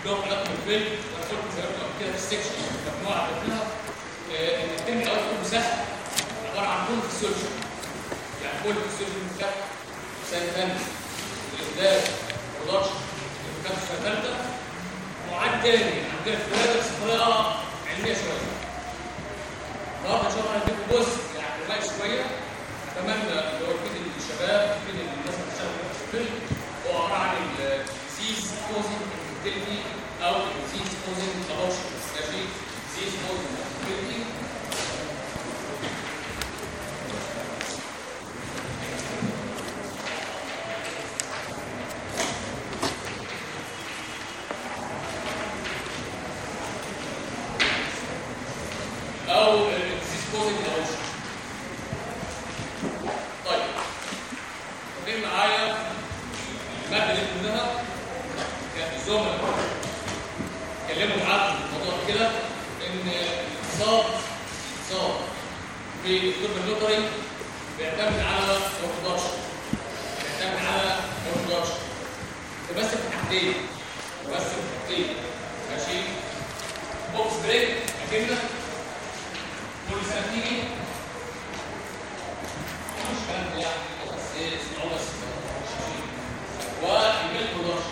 له علاقه بالفيلم انا قلت زي ما قلت كده في السكشن مجموعه عرفناها آه، ان الترم الاول كله سهل عباره عن كل فيسيولوجي يعني كل فيسيولوجي مفتاح سنه ثانيه الإبداع برودكشن اللي كان في سنه ثالثه ومعاد تاني عندنا في الولاده بس بطريقه علميه شويه النهارده ان شاء الله هنديكم جزء يعني رأي شويه اتمنى اللي هو يفيد الشباب يفيد الناس اللي بتشتغل في الفيلم هو عباره عن الديزيز كوزنج انفيرتيليتي او الديزيز كوزنج ابورشن ماشي ديزيز كوزنج انفيرتيليتي او الديزيز كوزنج ابورشن طيب فين معايا الماده دي كلها كان الزملاء اتكلموا معاكم في الموضوع كده ان الاقتصاد الاقتصاد في الطب النظري بيعتمد على البرودكشن بيعتمد على البرودكشن بس في حاجتين بس في حاجتين ماشي بوكس بريك اكنك كل سنه تيجي مش كلام يعني بس ايه اسمعوا بس والميل برودكشن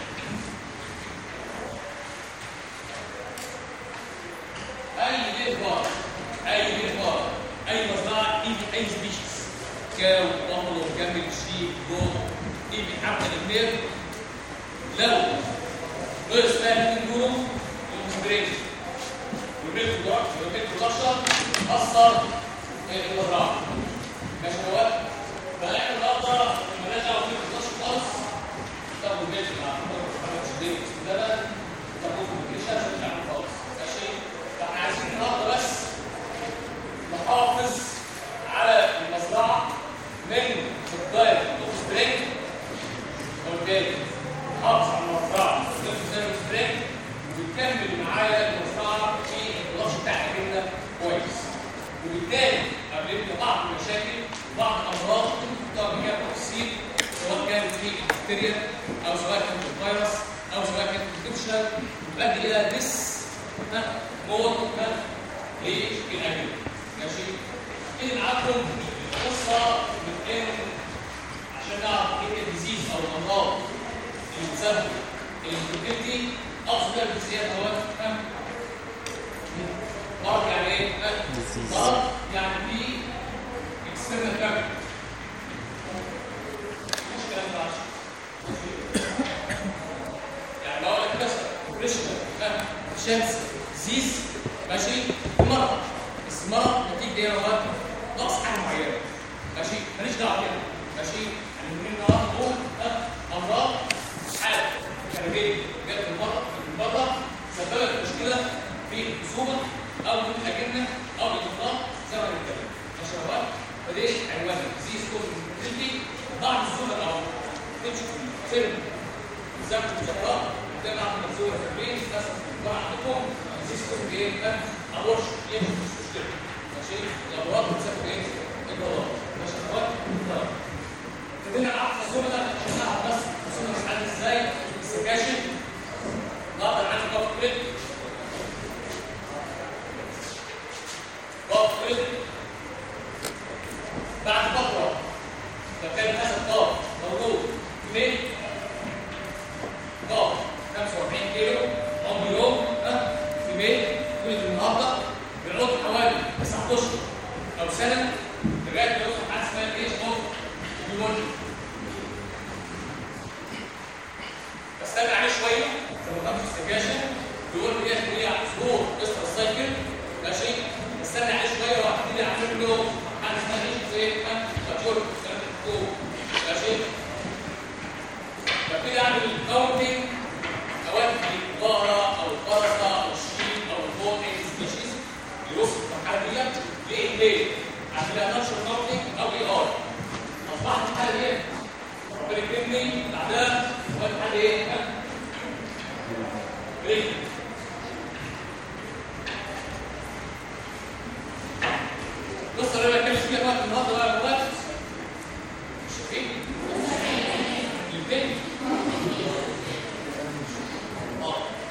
اي بيت بار اي بيت بار اي مزرعه اي اي سبيشيز كاو بطل جمل شيب جوت اي حتى النير لو نقص فيها 2 يورو يوم والميل برودكشن والميل برودكشن اثر في المزرعه ماشي يا واد فاحنا النهارده مالناش دعوه بالبرودكشن خالص تاخدوا البيت مع محمد شديد اسمه ده تاخدوا الابلكيشن مش عارف خالص ماشي فاحنا عايزين النهارده بس نحافظ على المزرعه من الدايت سبرينج وبالتالي نحافظ على المزرعه من الدايت سبرينج ويكمل معايا المزرعه في البرودكشن بتاعها كده كويس وبالتالي قابلتنا بعض المشاكل وبعض الامراض طبعا بيها تفصيل سواء كانت في البكتيريا او سواء كانت في الفيروس او سواء كانت في الانفكشن تؤدي الى ديس موت للاجل ماشي اذا معاكم قصه من ان عشان نعرف ايه الديزيز او الامراض اللي بتسبب الانفكتيفيتي اقصد بيها الجزئيات اهوت مرض يعني ايه؟ مرض يعني في external factor مش كلام ده عشان يعني لو قلت بس بريشر شمس زيز ماشي مرض بس مرض نتيجه ايه يا نقص حاجه معينه ماشي ماليش دعوه كده ماشي يعني من النهارده نقول امراض حاله خارجيه جت من بره من بره سببت مشكله في الخصوبه او في الاجنه او الاطلاق زي ما بنتكلم ماشي يا شباب فدي عنوان ديزيز كود انفيرتيليتي بعض الزملاء او تمشي في الفيلم بالذات في المذكرات ده بعض الزملاء فاكرين للاسف الكبار عندكم ديزيز كود ايه؟ ابورش ايه مش مشكله ماشي الامراض بتسبب ايه؟ البلاط ماشي يا شباب؟ طيب ابتدينا نعرف الزملاء عشان نعرف بس الزملاء بتتعامل ازاي السكاشن نقدر عندي كوف كليك ضغط كده بعد فتره فكان هذا الضغط موجود فين؟ ضغط 45 كيلو عمر يوم ها في بيت ولد النهارده بيقعد حوالي 9 اشهر او سنه لغايه ما يوصل حاجه اسمها ايش اوف نيورولوجي بستنى عليه شويه لما كان في السكاشن بيقول لي ايه هي ظهور قصه السايكل ماشي استنى عليه شويه وهبتدي اعمل له حاجه اسمها ايش زي ماتيور ماشي ببتدي اعمل كاونتنج اودي البقره او الفرخه او الشيب او البوت اي سبيشيز يوصل المرحله ديت ليه ليه؟ اعمل لها نشر كاونتنج او اي ار اصبحت الحاله ديت ربنا يكرمني بعدها وقت حاجه ايه؟ بريك بص انا بتكلم فيها وقت النهارده بقى دلوقتي شايفين؟ الاثنين اه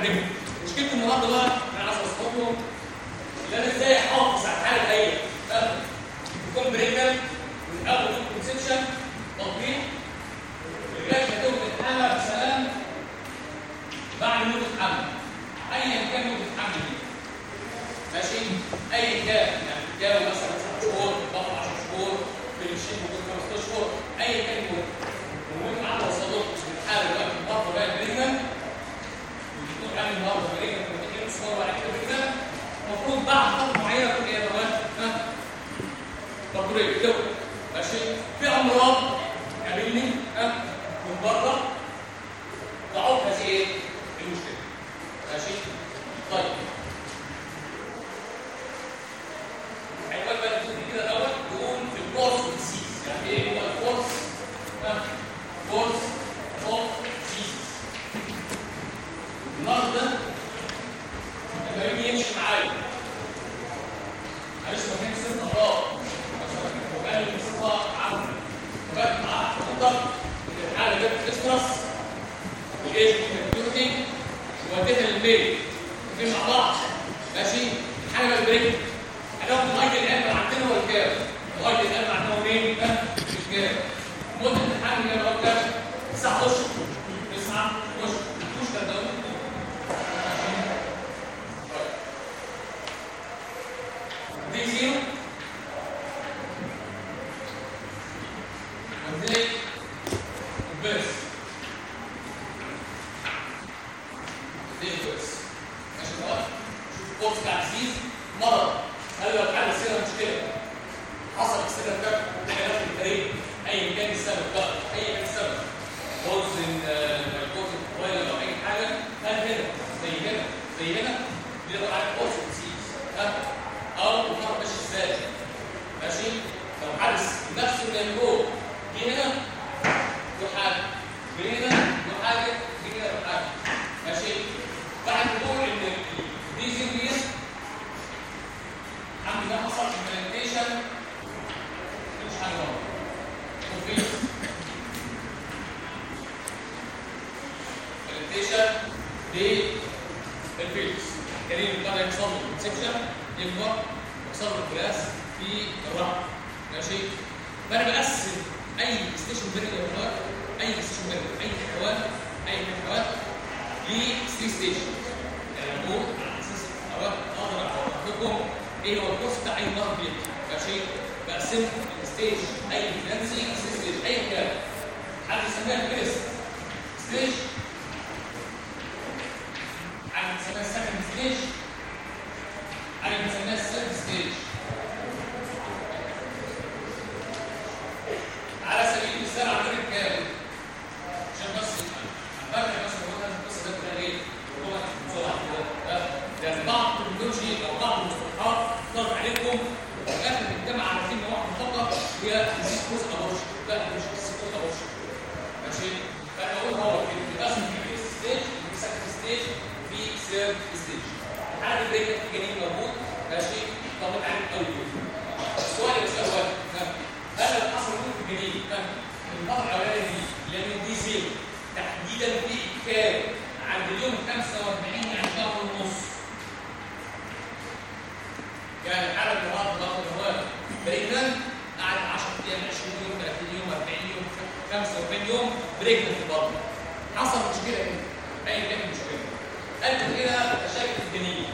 بريجننت مشكلة النهارده بقى انا عايز اوصل لكم ان انا ازاي احافظ على الحاله ديت تكون بريجننت من اول الكونسبشن تطبيق لغايه ما تولد الحمل بسلام بعد مده حمل ايا كان مده حمل دي ماشي ايا كان يعني الجو مثلا 9 شهور بطل 10 شهور بالشيء ممكن 15 شهور ايا كان المده وممكن على وصلت الحاله دلوقتي النهارده بقى بريجننت وتكون عامل النهارده بريجننت وتجيب صور بعد كده بريجننت المفروض بعد فتره معينه تكون ايه يا جماعه؟ ها؟ تطبيق كده ماشي في امراض قابلني ها من بره تعوق هذه ايه؟ المشكله ماشي؟ طيب عنوان بقى نبتدي كده الاول نقول في الكورس ديزيز يعني ايه هو الكورس؟ ها؟ كورس اوف ديزيز النهارده لما يجي يمشي معايا معلش ما كانش ست امراض وقال لي بصفه عامه وبقت مع حضرتك ان الحاله جت تسترس والايش كونتينيوتي ووديتها للبيت الاثنين مع بعض ماشي الحاله بقت بريك هناخد لغايه الان عندنا هو الكام لغايه الان عندنا هو مين؟ الكام مده الحمل يا رب كام؟ 9 اشهر 9 اشهر مش كده دي زيرو وازاي البيرس دي البيرس ماشي بقى شوف الكورس بتاع الزيز مرض هل لو حل سيره مشكله حصل السيره ده حاجه داخل الفريق ايا كان السبب بقى ايا كان السبب بوزن بوزن موبايل او اي حاجه هل هنا زي هنا زي هنا دي بقى على كورس الزيز ها او الفرق ماشي ازاي ماشي لو حدث نفس اللي جوه دي هنا له حاجه دي هنا له حاجه دي هنا له حاجه ماشي بعد نقول ان دي زي دي عندي ده حصل امبلانتيشن مش حاجه غلط كومبليت امبلانتيشن دي الفيلز كريم بقى يحصل له انسبشن يكبر يحصل له كلاس في الرحم ماشي فانا بقسم اي ستيشن بيرد يا اي ستيشن بيرد اي حيوان اي حيوان ل 3 ستيشن يعني بقول على اساس اقدر اعرف لكم ايه هو الكورس بتاع اي مرض بيجي ماشي بقسم الستيج اي فلانسي ستيج اي كلام حد يسميها كريست ستيج حد يسميها سكند ستيج حد يسميها ثيرد ستيج على سبيل المثال على الرجال عشان بس هنفرق بس هو القصه ده كلها ايه؟ هو بسرعه كده ده بعض التكنولوجي او بعض المصطلحات طرح عليكم وفي الاخر بنجتمع على كلمه واحده فقط هي ديزيز كوز ابورشن لا مش ديزيز كوز ابورشن ماشي فانا بقول هو بيتقسم في فيرست ستيج في سكند ستيج في ثيرد ستيج الحاله دي بريك في جنين موجود ماشي طبعا عليك قوي السؤال اللي بساله هو هل اللي حصل في الجنين الفتره الاولانيه دي لان دي زيرو تحديدا في كام عند اليوم 45 يعني شهر ونص يعني الحاله النهارده ضغط الهواء بريجننت قعد 10 ايام 20 يوم 30 يوم 40 يوم 45 يوم بريجننت برضه حصل مشكله كده ايا كانت المشكله ادت الى مشاكل في الجنين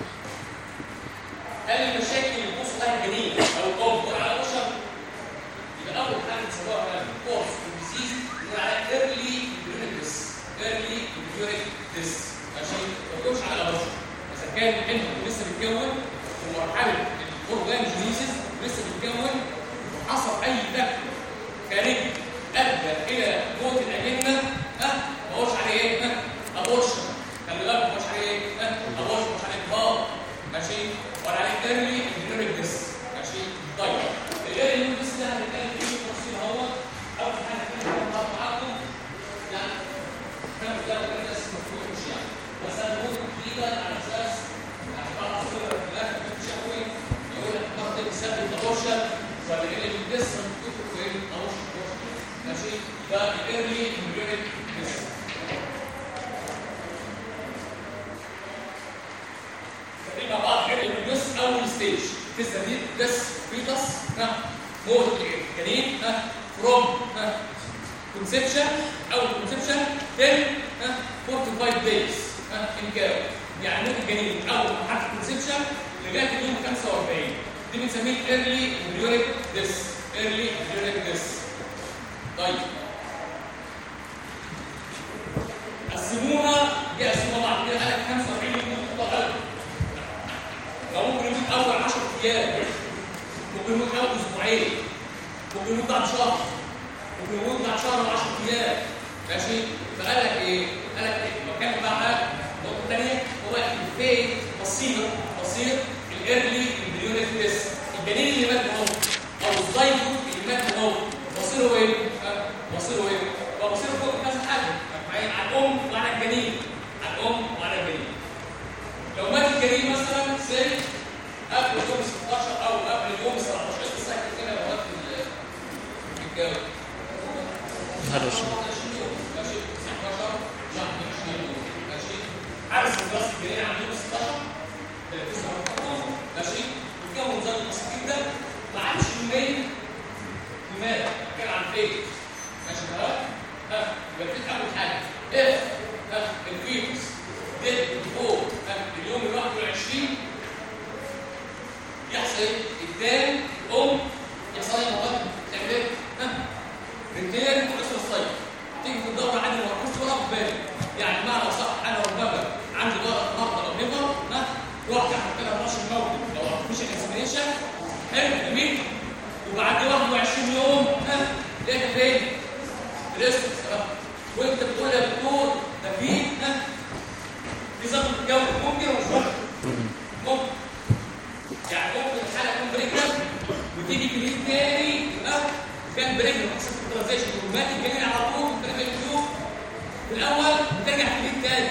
هل المشاكل اللي بتوصل لها الجنين او الجوف على البشر يبقى اول حاجه بيسموها كورس ديزيز بنقول عليها ايرلي امبريونيك ايرلي امبريونيك ديس ماشي ما بتكونش على البشر اذا كان الحمل لسه بيتكون في مرحله الاورجانيزيز لسه بيتكون وحصل اي دفع خارجي ادى الى موت الاجنه ها ما هوش عليه ايه؟ ها ابورشن خلي بالك ما هوش عليه ايه؟ ها ابورشن مش عليه انهار ماشي ولا عليه ايرلي امبريونيك ديس ماشي طيب الايرلي امبريونيك ديس ده هنتكلم فيه بالتفصيل اهو اول حاجه كده هنقعد معاكم يعني كان ده كده اسمه مش يعني بس انا بقول كده على اساس يعني بعض الصور في الاخر مش قوي يقول لك برضه بيسبب تبوشن ولا ايه اللي بيدس بتكتب ايه تبوشن ماشي ده الايرلي امبريونيك ديس ستيج تستفيد بس فيتس ها موت الجنين ها فروم ها كونسبشن او كونسبشن تل ها 45 دايز ها ان كاو يعني موت الجنين من اول مرحله الكونسبشن لغايه اليوم 45 دي بنسميه ايرلي امبريونيك ديس ايرلي امبريونيك ديس طيب قسموها دي قسموها بعد كده قال لك 45 يوم تطلع قلب لو ممكن يموت اول 10 ايام ممكن يموت اول اسبوعين ممكن يموت بعد شهر ممكن يموت بعد شهر و10 ايام ماشي فقال لك ايه؟ قال لك ايه؟ لو كان بقى النقطه الثانيه هو الفيت بسيط بسيط الايرلي امبريونيك تيست الجنين اللي مات اهو او الزيجوت اللي مات اهو مصيره ايه؟ ها؟ مصيره ايه؟ هو مصيره فوق كذا حاجه معايا على الام وعلى الجنين على الام وعلى الجنين لو مات الجنين مثلا سي قبل يوم 16 او قبل يوم 17 الساعه كده لو مات ال- الجو هذا الشيء. 20 يوم ماشي 19 شهر 20 يوم ماشي حارس الراس الجنين عنده 16 39 ماشي وكون زي بسيط جدا ما عادش يومين ومات كان عن فين ماشي كده ها يبقى في اول حاجه اف ها الفيروس ديد فوق ها اليوم ال 21 يحصل ايه؟ الثاني ام يحصل ايه مقدم تعمل ايه؟ ها رجلين وقصر الصيف تيجي في الدوره عادي ما تكونش ولا في بالي يعني معنى صح انا ربما عندي ضغط نقطه او نقطه ها رحت احط لها 12 موجود لو مفيش اكسبريشن حلو جميل وبعد 21 يوم ها لقيتها فين؟ ريسك وانت بتقول يا دكتور ده في ها في ظبط الجو ممكن ولا مش ممكن؟ ممكن يعني ممكن الحاله تكون بريجننت وتيجي كلين تاني ها كان بريجننت حصل ترانزيشن ومات الجنين على طول في الاخر تشوف في الاول ترجع كلين تاني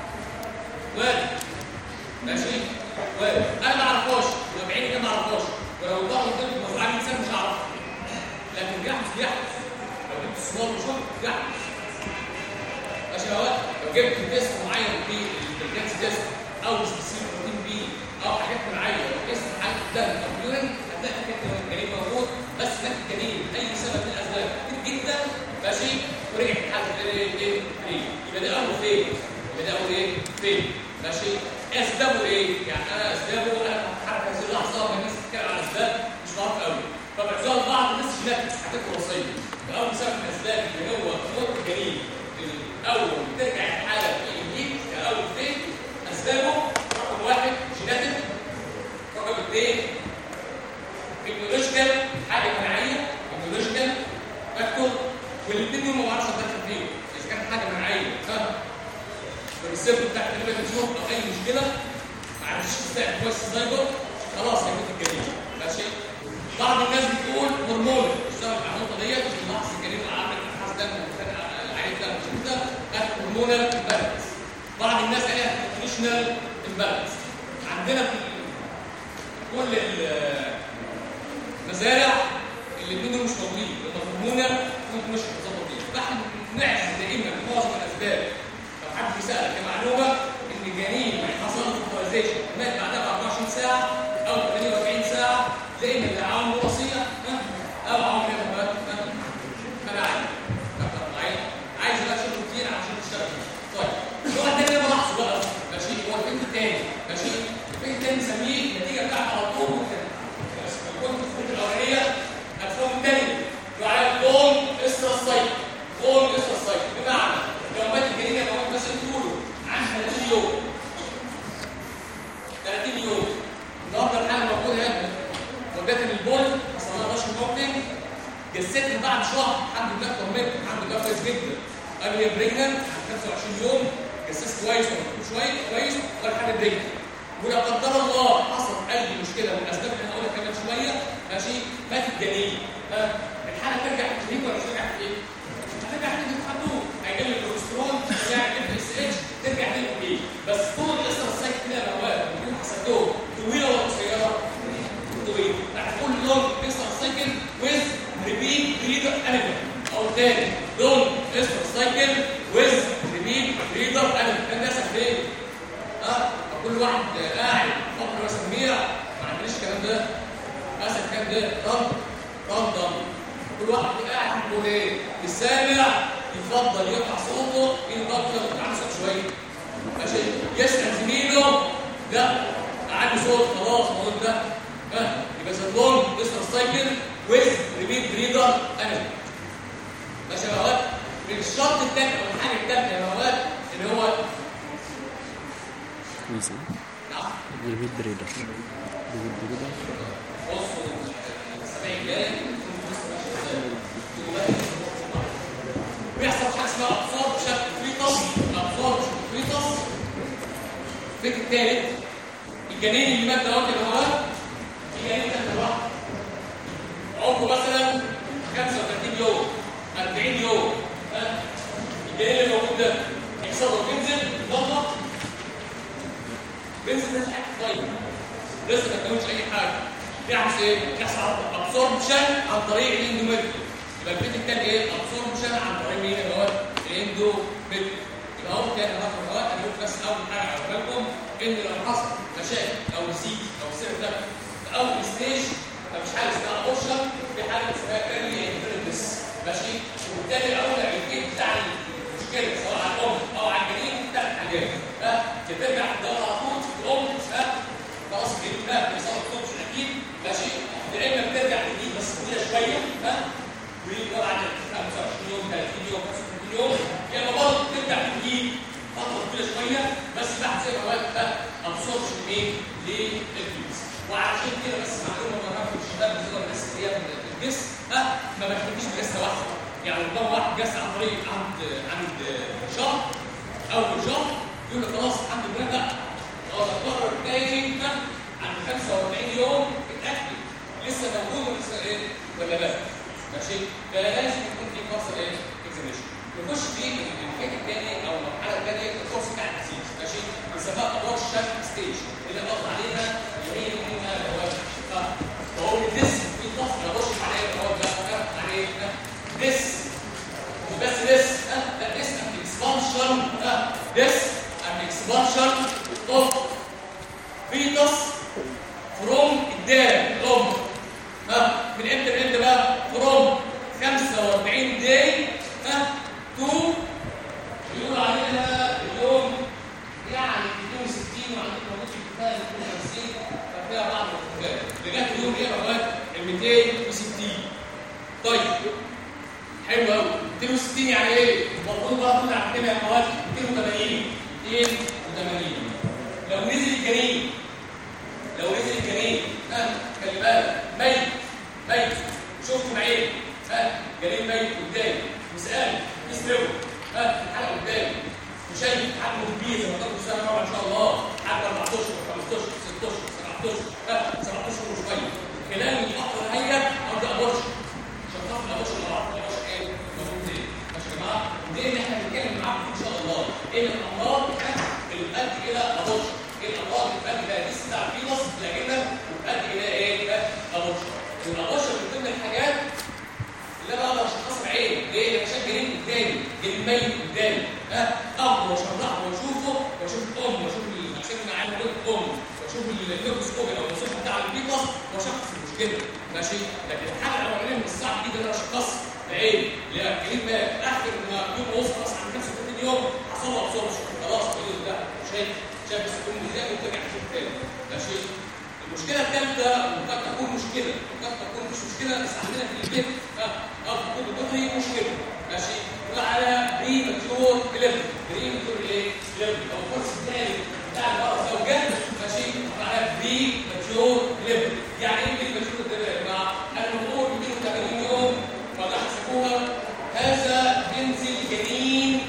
وارد ماشي وارد انا ما اعرفهاش ولو بعيد كده ما اعرفهاش ولو ضغط قدام المزرعه دي سنه مش هعرفها لكن بيحدث بيحدث لو جبت الصور وشوف بيحدث ماشي يا واد لو جبت تيست معين في الجنس تيست او سبيسيفيك بروتين بي او حاجات معينه لو تيست حاجه الدم او اليورين هتلاقي فكره ان الجنين موجود بس مات الجنين لاي سبب من الاسباب كتير جدا ماشي ورجع في حاله ايه ايه ايه يبقى ده اول فين يبقى ده اول ايه فين ماشي اسبابه ايه؟ يعني انا اسبابه انا هتحرك هذه اللحظه ما الناس بتتكلم عن اسباب مش بعرف قوي فبعزوها لبعض الناس جينات حاجات وراثيه فاول سبب من الاسباب اللي هو موت الجنين الاول ترجع الحاله في الجيل كاول فين اسبابه رقم واحد جيناتيك رقم اثنين ايميولوجيكال حاجه مناعيه ايميولوجيكال فاكتور والاثنين دول ما بعرفش اتدخل فيهم اذا كانت حاجه مناعيه فاهم الريسيرش بتاع الكلمه تشوف او اي مشكله ما عرفتش تستقبل كويس الزيجوت خلاص هيموت الجنين ماشي بعض الناس بتقول هرمون بسبب النقطه ديت في اللحظه الجنين عامل ابحاث دم عين دم مش انت خدت هرمونال امبالانس بعض الناس قالها نيوتريشنال امبالانس عندنا في كل المزارع الاثنين دول مش موجودين الهرمونال ممكن مش هتظبط فيه فاحنا بنعكس دائما معظم الاسباب لو حد بيسالك كمعلومه ان الجنين حصل له فوتولايزيشن مات بعدها ب 24 ساعه او 48 ساعه لان اللي عوامل وراثيه ها؟ او عوامل هرمونات انا عايز أكتر معايا عايز بقى شغل كتير عشان تشتغل طيب النوع الثاني اللي بلاحظه بقى ماشي هو الفكر الثاني ماشي الفكر الثاني نسميه النتيجه بتاعته على طول ممكن بس لو كنت في الفكره الاولانيه هتفهم الثاني يعاد دون اسرى السايكل دون اسرى السايكل بمعنى لو مات الجنين لو مات مثلا طوله عن 30 يوم 30 يوم النهارده الحاله موجوده هنا وديت البول حصل لها رش موتنج جسدها بعد شهر الحمد لله طمنت الحمد لله كويس جدا قال لي بريجننت 25 يوم جسس كويس ومكتوب شويه كويس ولا حاجه بريجننت ولو قدر الله حصل اي مشكله من الاسباب اللي هقولها كمان شويه ماشي مات الجنين ها الحاله ترجع تكليف ولا مش ترجع تكليف؟ هترجع تكليف الخطوط هيجي لي الكوليسترول ترجع الاف اس اتش ترجع تكليف ايه بس طول القصه السايك كده يا مواد بيكون حسبتهم طويله ولا قصيره؟ طويله هتقول لون قصه السايكل ويز ريبيت ريدر انيمال او تاني دون قصه السايكل ويز ريبيت ريدر انيمال كان ده فين؟ اه كل واحد قاعد فقر راس الميع ما عندناش بتعمل ايه؟ رد رد كل واحد قاعد يقول ايه؟ السامع يفضل يقطع صوته ان ضغط عن صوت شويه ماشي يسمع زميله لا اعلي صوت خلاص الموضوع ده ها يبقى زلون يسمع سايكل ويز ريبيت بريدر انا ماشي يا مواد من الشرط الثاني او الحاجه الثانيه يا مواد اللي هو ويزن نعم ريبيت بريدر ريبيت بريدر بصوا السبعين جاي بيحصل حاجه اسمها ابصار بشكل فيتس ابصار بشكل فيتس الفكر الثالث الجنين اللي مات دوت اللي هو في جنين كان لوحده عمره مثلا 35 يوم 40 يوم ها الجنين اللي موجود ده يحصل له بينزل يضغط بينزل ده حاجه طيب لسه ما كونش اي حاجه بيحصل ايه؟ بيحصل ابسوربشن عن طريق الاندوميتري يبقى البيت التاني ايه؟ ابسوربشن عن طريق مين اللي هو الاندوميتري يبقى هو كان رقم اول انا قلت بس اول حاجه اقول لكم ان لو حصل مشاكل او نسيج او سير ده في اول ستيج فمش حاجه اسمها ابورشن في حاجه اسمها ايرلي انفيرنس ماشي وبالتالي اول الجيل بتاع المشكله سواء على الام او على الجنين ثلاث حاجات ها بترجع تدور على طول في الام ها خلاص الجنين ده بيحصل له طول اكيد ماشي يا اما بترجع تجيب بس طويله شويه ها ويقدر على 25 يوم 30 يوم 35 يوم يا اما برضه بترجع تجيب فتره طويله شويه بس بعد زي ما قلت ده ابسوربشن ايه للفلوس وعشان كده بس معلومه مهمه الشباب بالذات الناس اللي هي من الجسم ها ما بتحبش بجسه واحده يعني لو واحد جس عن طريق عند عند شهر اول شهر يقول لك خلاص الحمد لله لا خلاص القرار الثاني عند 45 يوم اتاكد لسه موجود ولا لسه ايه ولا لا ماشي فلازم يكون في فصل ايه اكزاميشن نخش في الحاجه الثانيه او المرحله الثانيه الكورس بتاع التسيس ماشي بنسميها ابورشن ستيج اللي قصد عليها اللي هي منها الجواز فهو ديس في فصل ابورشن عليه الجواز ده عليه ديس وبس ديس لا ديس ان اكسبانشن ديس ان اكسبانشن اوف فيتس فروم الدال الام ها من امتى لامتى بقى فروم 45 داي ها تو بيقول عليها اليوم يعني 62 وعندك موجود في الكتاب 52 ففيها بعض الاختلاف لغايه اليوم ايه لغايه ال 260 طيب حلو قوي 260 يعني ايه؟ المفروض بقى طلع عندنا يا مواد 280 280 لو نزل الجنين لو نزل الجنين ها خلي بالك ميت ميت شفته بعيني ها جنين ميت قدامي وسألني اسمه ها الحلقه قدامي وشايف حجمه كبير زي ما تقول سنه طبعا ان شاء الله حجم 14 15 16 17 ها 17 وشويه خلال الفتره دهيت ابدا ابرش عشان تعرف الابرش اللي بعرف الابرش ايه موجود ايه ماشي يا جماعه ودي اللي احنا بنتكلم معاكم ان شاء الله ايه الامراض اللي بتؤدي الى ابرش ايه الامراض اللي بتؤدي الى ديس بتاع الفيروس الاجنه وبتؤدي الى ايه ابرش والابرش من ضمن الحاجات اللي انا اقدر اشخصها بعيني ليه؟ عشان جنين قدامي جنين ميت قدامي ها اخده واشرحه واشوفه واشوف الام واشوف الاجسام اللي معاه موجود الام واشوف الميكروسكوب او الوصف بتاع الفيروس واشخص المشكله ماشي لكن الحاله الاولانيه من الصعب جدا ان انا اشخصها بعيني ليه؟ جنين مات اخر ما يوم وصل خلاص عند 35 يوم حصل له ابسوربشن خلاص الفيروس ده شايف شايف السكون ازاي وترجع تشوف تاني ماشي المشكله الثالثه وقد تكون مشكله وقد تكون مش مشكله بس عندنا في البيت او تكون بتطري مشكله ماشي وعلى بري ماتيور ليفل بري ماتيور ايه ليفل او الكورس الثاني بتاع المرأة الزوجات ماشي وعلى بري ماتيور ليفل يعني ايه بري ماتيور ليفل يا جماعه انا بقول 280 يوم ولا حسبوها هذا ينزل جنين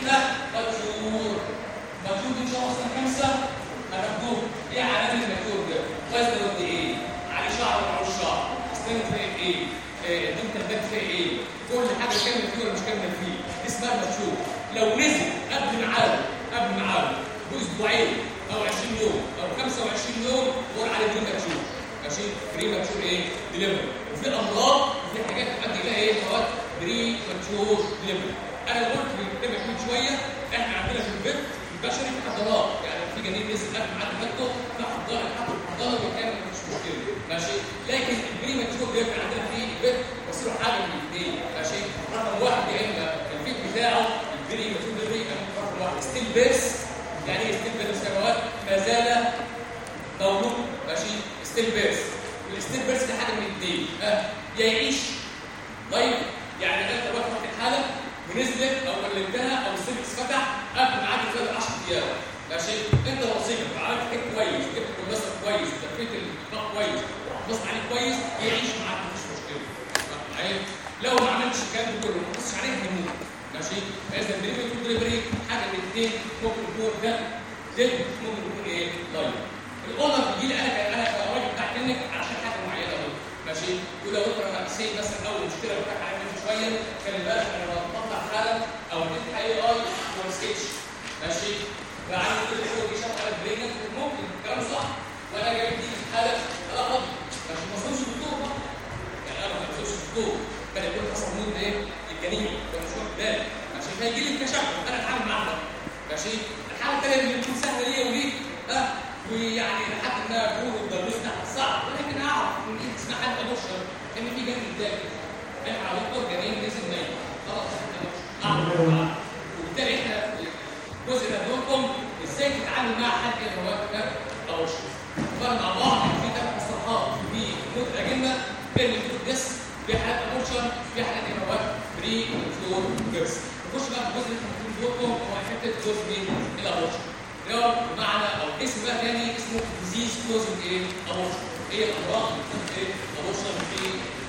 ماتيور ماتيور ان شاء الله سنه خمسه هناخدوه ايه علامه الماتيور ده وزنه قد ايه على شعر ولا على شعر اسنانه فيها ايه الدم تبات فيها ايه كل حاجه كامله فيه ولا مش كامله فيه اسمها ماتيور لو نزل قبل ميعاده قبل ميعاده باسبوعين او 20 يوم او 25 يوم نقول عليه بري ماتيور ماشي بري ماتيور ايه ديليفري وفي امراض وفي حاجات بتؤدي اليها ايه مواد بري ماتيور ديليفري انا قلت من من شويه احنا عندنا في البيت البشري في حضارات يعني في جنين نزل قبل ميعاد ولادته في حضاره حط الضرب بالكامل مفيش مشكله ماشي لكن البريماتور بيبقى عندنا فيه بيت بصير حاجه من الاثنين ماشي رقم واحد يا اما الفيت بتاعه البريماتور ديليفري رقم واحد ستيل بيرس يعني ايه ستيل بيرس سنوات ما زال مولود ماشي ستيل بيرس والستيل بيرس ده حاجه من الاثنين ها يا يعيش طيب يعني انت وقفت الحاله ونزلت او قللتها او السيرفكس فتح قبل ميعاد الفجر 10 ايام ماشي انت لو صيغت وعملت حاجه كويس وجبت كوندسر كويس وكفيت الضغط كويس وحافظت عليه كويس يعيش معاك مفيش مشكله معايا لو ما عملتش الكلام ده كله ما حافظتش عليه هيموت ماشي فاذا الدليفري دليفري حاجه من الاثنين ممكن يكون ده ده ممكن يكون ايه لايف الاونر بيجي لي انا انا كراجل بتاع كلينك عشان حاجه معينه اهو ماشي ولو انت انا سي مثلا اول مشكله بتاعك عليها من شويه كان بالك انا لو بطلع حاله او اديت اي اي ما مسكتش ماشي فعندي كل شويه دي شغله برينك ممكن الكلام صح وانا جايب دي حاله لا فاضي ماشي ما وصلش دكتور بقى يعني انا ما وصلش دكتور كان يكون حصل مود ايه الجنين وانا مش واخد بالي ماشي فيجي لي الكشف انا اتعامل معاها ماشي الحاله الثانيه اللي بتكون سهله ليا وليك ها ويعني لحد ما اكون الدروس تحت صعب ولكن اعرف ان انت تسمع حد ابشر ان في جنين قدامي احنا على دكتور جنين نزل نايم خلاص اعرف وبالتالي احنا جزء من دوركم ازاي تتعامل مع حد اللي هو ابشر فمع بعض في ثلاث مصطلحات في مود الاجنه بين الفلوت ديس في حالات ابشر في حالات اللي هو بري فلور جيرس نخش بقى في الجزء اللي في دوركم هو حته جزء من الابشر رياض بمعنى او اسم بقى تاني اسمه ديزيز كوزنج ايه؟ ابورشن ايه الامراض اللي بتكون ايه؟ ابورشن في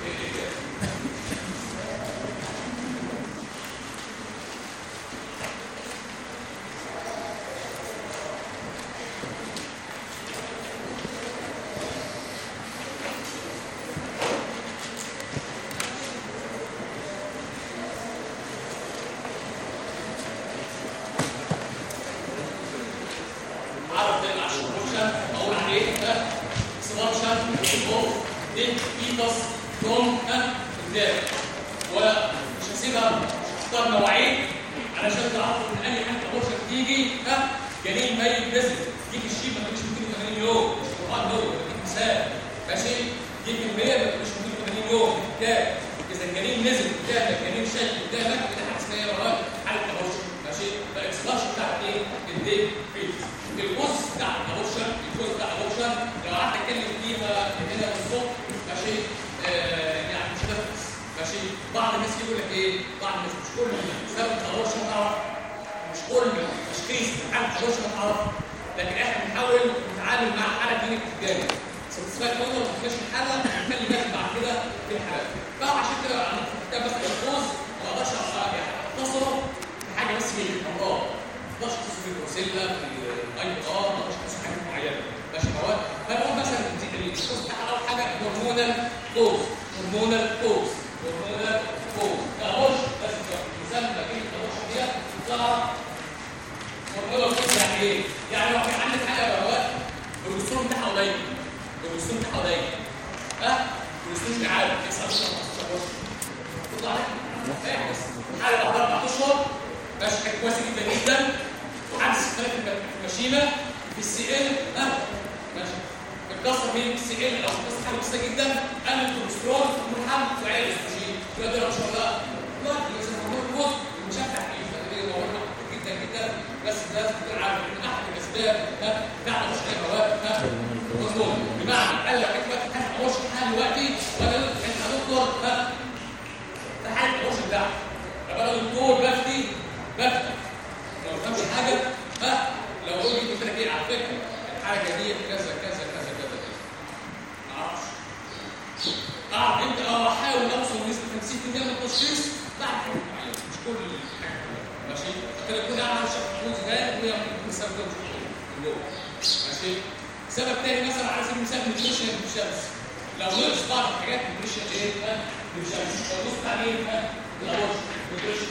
عرف ده عشان ابورشن اقول عليه ده اكسبانشن اوف ديك ايتس فروم قدام ومش هسيبها مش هختار نوعين علشان تعرفوا ان اي حاجه ابورشن تيجي ها جنين ميت نزل يجي الشيب ما تجيش 280 يوم مش قران هو بديك مثال ماشي يجي المية ما تجيش 280 يوم كام اذا الجنين نزل قدامك الجنين شايف قدامك كده حاجه اسمها ايه بقى حاله ابورشن ماشي فالاكسبانشن بتاعت ايه الديك فيت الجزء بتاع الابورشن الجزء بتاع الابورشن لو قعدت اتكلم فيها هنا بالصبح ماشي آه يعني مش هتنفس ماشي بعض الناس يقول لك ايه بعض الناس مش كل سبب الابورشن تعرف مش كل تشخيص حاله الابورشن تعرف لكن احنا بنحاول نتعامل مع حاله كلينيك قدامي ساتسفايد اول ما تخش الحاله نخلي بالك بعد كده في الحالات فعشان كده انا كتاب بس الكوز ما اقدرش يعني اختصره في حاجه بس هي الامراض ما اقدرش اختصره في البروسيلا في اي اه ما اقدرش اختصر حاجه معينه ماشي هو فنقول مثلا الكوز بتاعها اول حاجه هرمونال كوز هرمونال كوز هرمونال كوز كابوش بس مسمى كلمه كابوش دي تعرف هرمونال كوز يعني ايه؟ يعني لو في عندك حاجه يا بواب الرسوم بتاعها قليل الرسوم بتاعها قليل ها؟ الرسوم مش عارف يحصل 15 تطلع عليك احبس حاجه بعد اربع اشهر ماشي كانت كويسه جدا جدا وعكس اختلاف المشيمه في السي ال ها ماشي الكسر من السي ال او الكسر حاجه بسيطه جدا قلل الكوليسترول والحمل وعلى الاستروجين يبقى ده ان شاء الله لا لازم نقول بص المشبع فيه موضوع جدا جدا بس لازم تكون عارف ان احد الاسباب ها بتاعت مش اي مواد ها هرمون بمعنى قال لك انت انا مش حال دلوقتي ولا انت هتدخل ها ده حاجه مش بتاعك يبقى انا دكتور بفتي بفتي لو ما فهمش حاجه ها لو قلت لي قلت لك ايه على فكره الحاجه دي كذا كذا كذا كذا ما اعرفش اعرف انت اه احاول اوصل لنسبه 50% من التشخيص بعد حاجه معينه مش كل حاجه ماشي كده يكون اعمل شخص ده وهي ممكن تسبب جوه ماشي سبب تاني مثلا على سبيل المثال نيوتريشن ديفشنس لو نقص بعض الحاجات نيوتريشن ايه ديفشنس لو نقص عليه الاورج نيوتريشن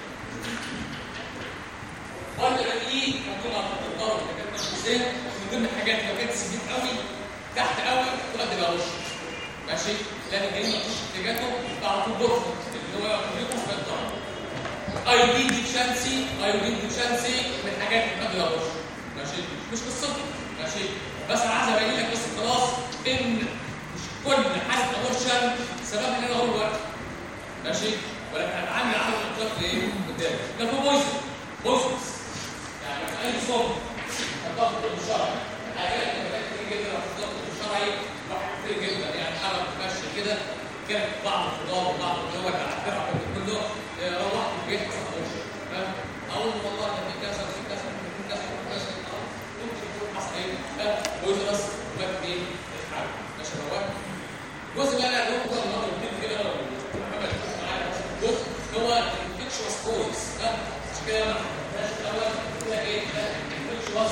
ولا ايه ممكن تضطر حاجات تشخيصيه من ضمن الحاجات لو كانت سبيت قوي تحت قوي تؤدي لاورج ماشي لان الجنين ما فيش اتجاهه على طول بورفر اللي هو يكون في الضغط ايودين ديفشنسي ايودين ديفشنسي من الحاجات اللي بتؤدي لاورج ماشي مش قصتي ماشي بس انا عايز ابين لك بس خلاص ان مش كل حاله ابورشن سببها ان انا اقول وقت ماشي ولكن هتعامل عمل الاطلاق لايه قدامي ده في بويزن بويزنس يعني في اي صوت الضغط الشرعي حاجات كتير جدا في الضغط الشرعي واحد كتير جدا يعني حاجه بتمشي كده كانت بعض الخضار وبعض الدول هتعرف كله آه، روحت البيت ما تاخدش فاهم اقول له والله ده في كذا وفي كذا وفي كذا وفي كذا آه، ممكن يكون حصل ايه آه، بويزنس وبقت ايه الحاجه ماشي يا روان الجزء بقى اللي هو النهارده بنبتدي كده لو محمد يخش معايا الجزء هو الانفكشوس كويس عشان كده انا ما الاول كده ايه الانفكشوس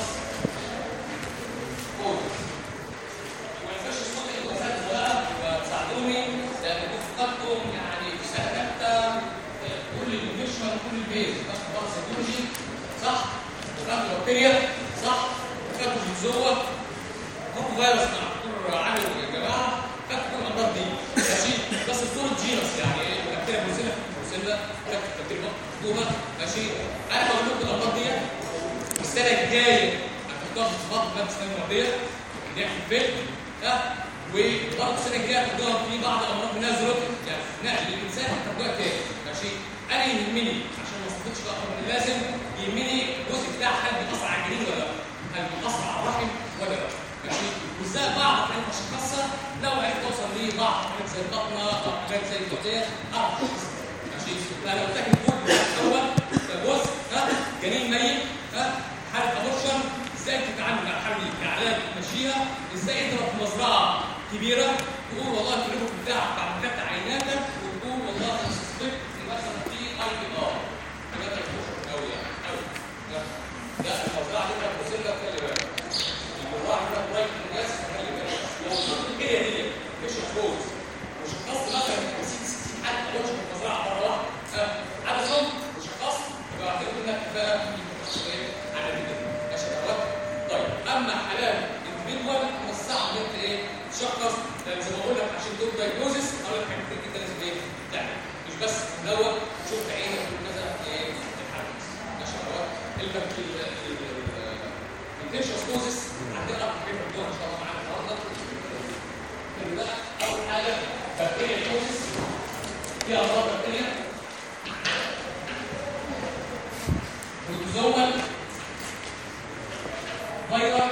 كويس والانفكشوس كويس اللي وصلت بقى وساعدوني لان كنت فكرتهم يعني في سنه ثالثه كل الانفكشن كل البيز باخد بقى سيكولوجي صح وخدت بكتيريا صح وخدت الزوه هو فيروس مع دكتور عامل يا جماعه خدت كل الامراض دي ماشي بس الدكتور جينس يعني ايه بكتيريا بروسيلا بروسيلا خدت بكتيريا مكتوبه ماشي انا بقول لكم الامراض دي السنه الجايه هتختار صفات بقى السنه الماضيه اللي هي في الفيلم ها وبرضه السنه الجايه هتاخدوها في بعض الامراض منها زروب يعني نقل الانسان هتاخدوها تاني ماشي انا يهمني عشان ما استفدش بقى اكتر من اللازم يهمني الجزء بتاع هل بيأثر على الجنين ولا لا هل بيأثر على الرحم ولا لا ماشي وازاي بعض الحاجات اشخاصها لو عرفت اوصل لبعض حاجات زي البطنه او حاجات زي الكوتيه اعرف اشخصها ماشي فلو تاكل كل الاول كجزء ها جنين ميت ها حاله ابورشن ازاي تتعامل مع الحاله دي كعلاج تمشيها ازاي انت في مزرعه كبيره تقول والله الكلينيك بتاعك بعد ما خدت عيناتك وتقول والله انا سسبكت ان مثلا في اي بي ار حاجات قوي يعني قوي لا المزرعه دي كانت بروسيلا خلي بالك المزرعه دي كانت رايت الناس خلي بالك لو وصلت كده دي مش فوز مش خاص مثلا 50 60 حد ما في المزرعه مره واحده عددهم مش خاص يبقى اعتبر انك بقى على كده ماشي يا اخوات طيب اما حالات انديفيدوال من الصعب ان انت ايه تشخص لان زي ما بقول لك عشان تقول دايجنوزس اقول لك حاجات كتير جدا لازم ايه تعمل مش بس تدور شفت عينك وكذا ايه الحدث ماشي يا اخوات الانفكشن كوزس عندنا في الدور ان شاء الله معانا النهارده اللي بقى اول حاجه بكتيريا كوزس فيها امراض بكتيريا بروتوزوال فيروس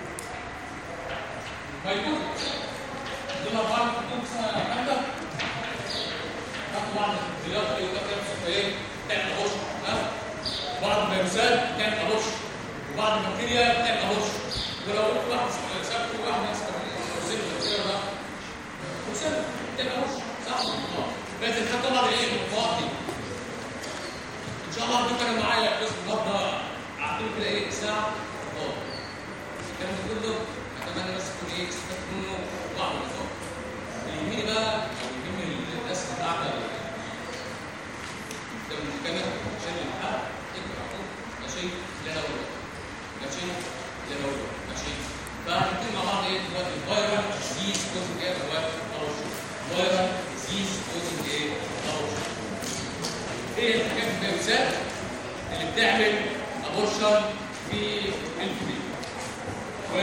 فيروس دول اربعه كتب جامده بعض الفيروسات اللي بتبقى ايه تعمل غش ها بعض الفيروسات تعمل غش وبعض البكتيريا بتعمل غش ولو قلت واحد سبت واحد مثلا روسيل البكتيريا ده روسيل بتعمل غش صح لازم حتى طبعا ايه النقاط دي ان شاء الله هتبقى انا معايا قسم النهارده عارفين كده ايه ساعه اه الكلام ده كله اتمنى بس تكون ايه استفدت منه بعض النقاط اللي يهمني بقى او يهمني الناس اللي قاعده قدام المحكمه عشان الحق تقرا ماشي اللي انا اقوله ماشي اللي انا اقوله ماشي فهنبتدي مع بعض ايه دلوقتي الفيرال ديزيز كوزنج ايه دلوقتي ابورشن فيرال ديزيز كوزنج ايه ابورشن ايه الحاجات الفيروسات اللي بتعمل ابورشن في الكبير و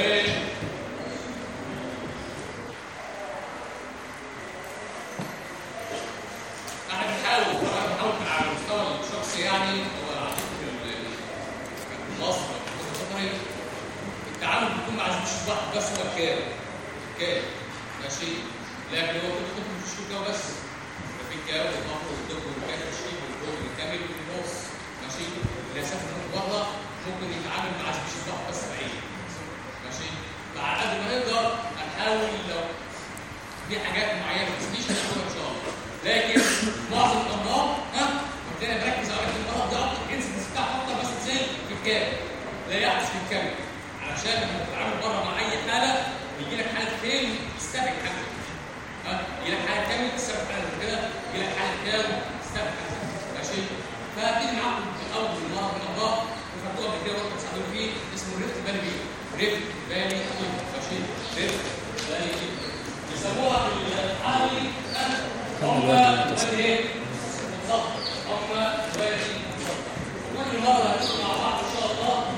احنا بنحاول طبعا بنحاول على المستوى الشخصي يعني هو اعتقد في مصر الخطري التعامل بيكون مع مش واحد بس هو الكامل الكامل ماشي لكن هو كل خطوه مش كده بس في الكامل والظهر والدب والكامل الشيء والجهد الكامل في النص ماشي الاساس من بره ممكن يتعامل مع مش واحد بس بعيد ماشي فعلى قد ما نقدر هنحاول لو في حاجات معينه ما تسميش هناخدها ان شاء الله لكن معظم الامراض ها عندنا بركز على المرض ده الانسنس بتاعه اكتر بس ازاي في الكامل لا يحدث في الكامل علشان لما تتعامل بره مع اي حاله يجي لك حاله فين تستبعد حاجه ها يجي لك حاله كامل تستبعد حاجه كده يجي لك حاله كامل تستبعد حاجه ماشي فابتدي معاكم اول مرض من الامراض وخدتوها قبل كده برضه بتستخدموا فيه اسمه ريفت بالي بي ريفت بالي ماشي ريفت بالي يسموها بالعربي هم ايه بالظبط هم وادي كل مره هنسمع مع بعض ان شاء الله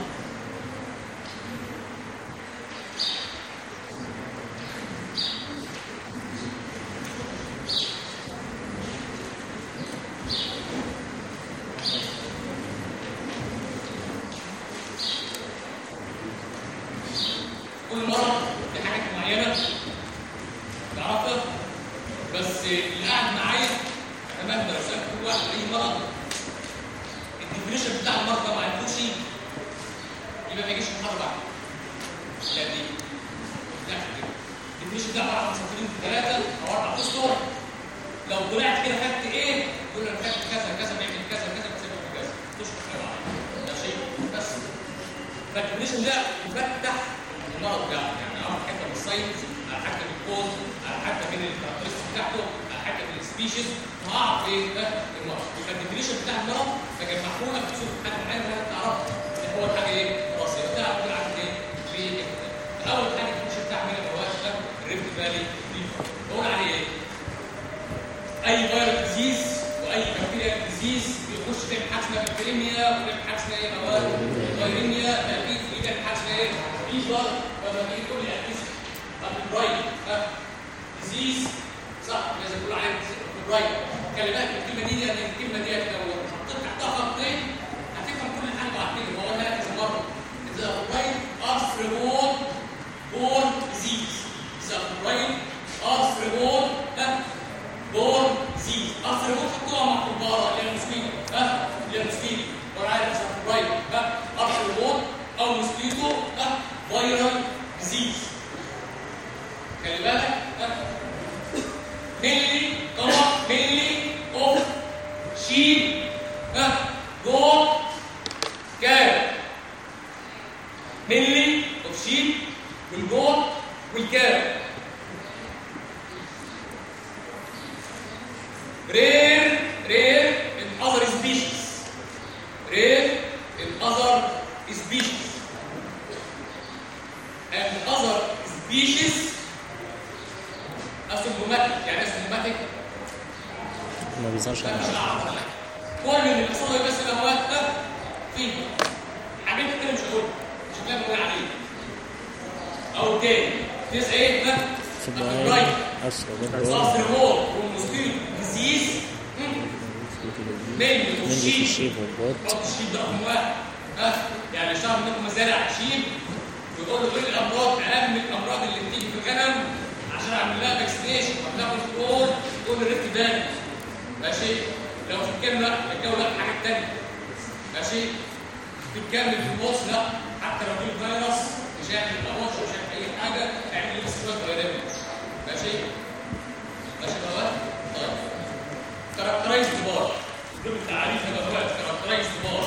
كل مرض في حاجات معينه تعرفها بس اللي قاعد معايا انا مهما لو سالت كل واحد اي مرض الديفينيشن بتاع المرض ده ما عرفوش يبقى ما يجيش محاضره بعد لا دي الديفينيشن ده عباره عن سطرين ثلاثه او اربع اسطر لو طلعت كده خدت ايه تقول انا خدت كذا كذا بيعمل كذا كذا كذا بيعمل كذا تشرح كده عليه ده شيء بس فالديفينيشن ده يفتح المرض ده يعني اعرف حته من الساينس على حته من الكوز على حته من الكاركترستيك بتاعته على حته من السبيشيز وهعرف ايه ده المرض يبقى الديفينيشن بتاع المرض فجمعه لك تشوف حاجه معينه ولا تعرفها اللي هو الحاجه ايه راسيه بتعرف كده عارف ايه في اول حاجه الديفينيشن بتاع مين هو ده الريفت فالي فيفر بقول عليه ايه اي فيروس ديزيز واي بكتيريا ديزيز بيخش تعمل حاجه اسمها بكتيريميا وتعمل حاجه اسمها ايه مواد فيروميا تاكيد في تعمل حاجه اسمها ايه فيفر ولا في كل الاكيس برايت ديزيز صح لازم تقول عليه برايت خلي بالك الكلمه دي لان الكلمه دي لو حطيت تحتها خطين هتفهم كل حاجه بعد كده هو انا كذا مره اذا برايت ارثرومون بورن ديزيز اذا برايت ارثرومون بورن ديزيز ارثرومون حطوها مع كباره اللي هي المسكينه ها اللي هي المسكينه وانا عارف اذا برايت ها ارثرومون او موسكيتو ها فيرال ديزيز خلي بالك mainly طبعا mainly of sheep ها goat cow mainly of sheep والجوت والكاو rare rare in other species rare in other species and other species اسيمبtomatic يعني اسيمبtomatic ما بيظهرش لا على مش حاجة. هعرف ولا حاجه كل اللي بيحصل له بس الاموات ده فيه حاجات كتير مش هقولها مش هتلاقي بقول عليه او تاني تسعه ايه ده في رايت البقايا أسرع برضه صاف الهور والمسكين ديزيز مين من في والشيب الشيب والبوت حط الشيب ده رقم واحد ها يعني اشتغل منكم مزارع شيب ويقول له ايه الامراض اهم الامراض اللي بتيجي في الغنم عشان اعمل لها فاكسينيشن واعمل لها كنترول تقول له ريفت بالي ماشي لو في الكلمه الجو لا حاجه ثانيه ماشي بتكمل في النص لا حتى لو في فيروس مش هيعمل الأوش مش هيعمل اي حاجه اعمل لي بس شويه فيرامين ماشي ماشي يا بابا طيب كاركترايز بار دول التعريف هنا دلوقتي كاركترايز بار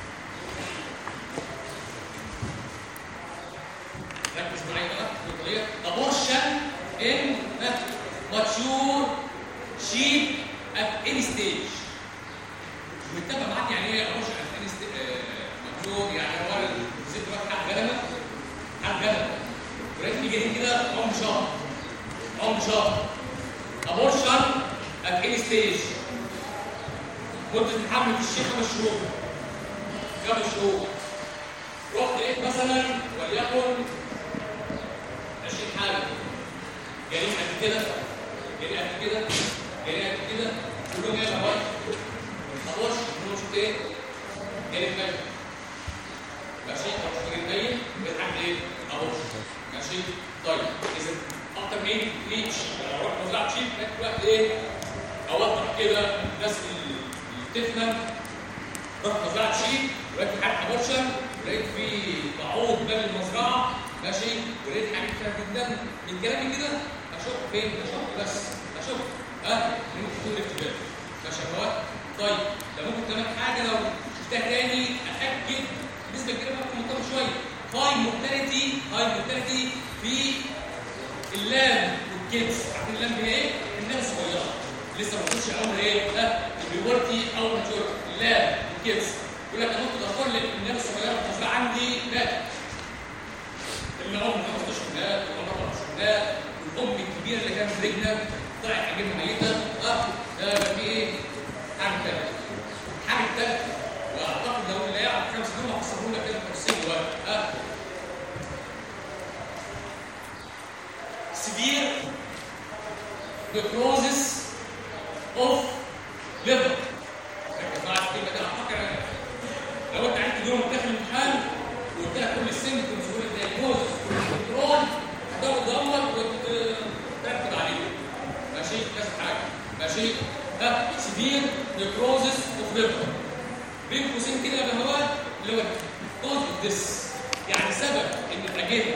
ركز معايا بقى في الطريقه ابورشن ان ماتشور شيب ات اني ستيج متفق معاك يعني ايه ابورشن ات اني ماتشور يعني هو الست بقى حق جنبه حق جنبه ولقيت في جديد كده عمر شهر عمر شهر ابورشن ات اني ستيج مدة الحمل في الشيخ خمس شهور خمس شهور رحت لقيت مثلا وليكن 20 حاجة جايين قد كده جايين قد كده جايين قد كده كلهم جايين لغاية خلاص كلهم شفت ايه؟ جايين ميت ماشي طب شفت جايين ميت بيتحمل ايه؟ ابوش ماشي طيب اذا اكتر من ايه؟ ريتش لو رحت وزعت شيء في الوقت ايه؟ اوضح كده الناس اللي بتفهم رحت وزعت شيء ولقيت حاجه ابورشن ولقيت في بعوض باب المزرعه ماشي ولقيت حاجات كتير جدا من كلامي كده اشوف فين اشوف بس اشوف ها ممكن تكون الاختلاف ماشي يا اخوات طيب ده ممكن كمان حاجه لو شفتها تاني اتاكد بنسبه كبيره ممكن مطمن شويه هاي مورتاليتي هاي مورتاليتي في اللام والكيدز عارفين اللام هي ايه؟ النام الصغيره لسه ما وصلش عمر ايه؟ ده البيورتي او الماتيور اللام والكيدز يقول لك انا ممكن اقول لك النام الصغيره بتطلع عندي مات اللي عمره 15 مات ولا 14 مات الام الكبيره اللي كانت برجنا طلعت عجينه ميته اه ده بقى في ايه؟ حاجه ثالثه حاجه ثالثه واعتقد لو اللي يعرف خمس دول هفسره لك كده تفصيل دلوقتي اه severe necrosis of liver ركز معايا في الكلمه دي اعتقد لو انت عرفت دول داخل الامتحان وقلت لك كل السن كنت بقول الدايجنوز والكنترول جدا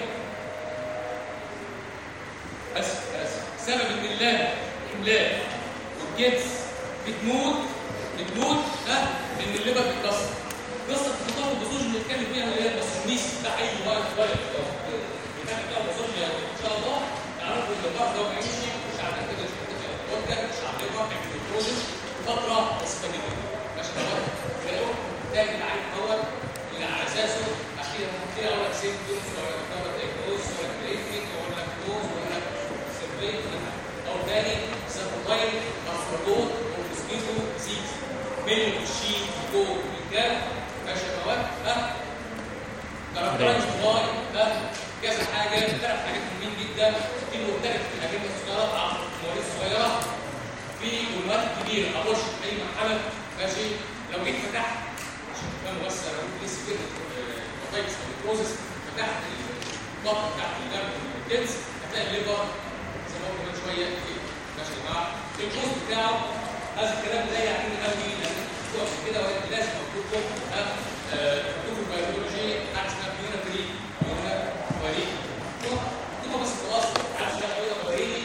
بس بس سبب ان اللاب الحملات والجبس بتموت بتموت ها ان الليبر بتتكسر قصه التطور الباثولوجي اللي بنتكلم فيها اللي هي الباثوجينيس بتاع اي وايت فايروس بتاع بتاع الباثولوجي ان شاء الله تعرفوا ان البعض ده هيمشي مش على كده مش كده وده مش على الليبر هيعمل بروجن فتره بسيطه جدا ماشي تمام تلاقوا تاني العين دوت اللي على اساسه اخيرا هتلاقي اقول لك سيمبتومز ولا كفر دايجنوز ولا تريتمنت ولا كلوز ولا سيرفيت او تاني سيرفايل مفروض ومسكيتو سيز من الشيء فوق الكاب ماشي يا مواد ها كاركترايز باي ده كذا حاجه ثلاث حاجات مهمين جدا في مرتبط في الاجهزه الصغيره بتاع الموارد الصغيره في والوقت الكبير اخش اي مرحله ماشي لو جيت فتحت عشان تفهموا بس انا قلت لسه كده البطايقس البروسيس فتحت البطن بتاعت الجنب والجنس هتلاقي الليفر زي ما قلت من شويه كده ماشي يا جماعه الجزء بتاعه هذا الكلام ده يعني قوي لان تقف كده ولكن لازم مكتوب لكم مكتوب في البيولوجي حاجه اسمها بيونتري بيونتري مكتوبه بس خلاص عارف شغاله كده بوريلي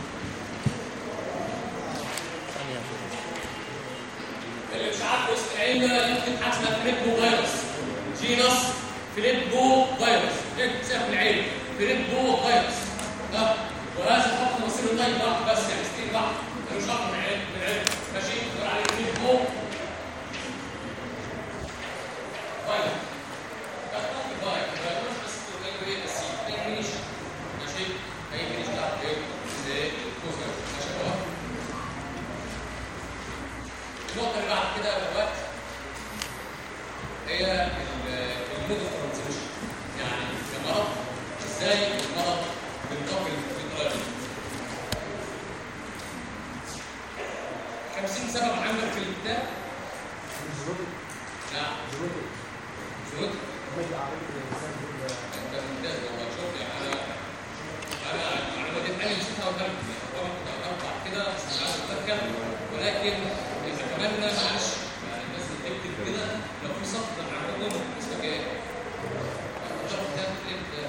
اللي مش عارف وسط العيله يمكن حاجه اسمها فيليبو فيروس جينس فيليبو فيروس اكتب في العيله فيليبو فيروس ها وهذا فقط مصير طيب واحد بس يعني ستين واحد ملوش علاقه من العيله من العيله ماشي نقول عليه فيليبو فيروس بس تقول ايه بس ايه مينيش ماشي اي مينيش بتاعت ايه زي الكوزر ماشي يا جماعه النقطة اللي بعد كده دلوقتي هي المود اوف ترانسميشن يعني المرض ازاي المرض بينتقل بالطريقة دي 50 سبب عندك في الكتاب نعم زود انت ممتاز والله شوف يعني انا انا المعلومه دي انا نسيتها قدام طبعا كنت اتوقع كده بس مش عارف اتذكر ولكن اتمنى معلش يعني الناس اللي بتكتب كده لو في سطر عندكم اسمك ايه؟ السطر ده كليب ده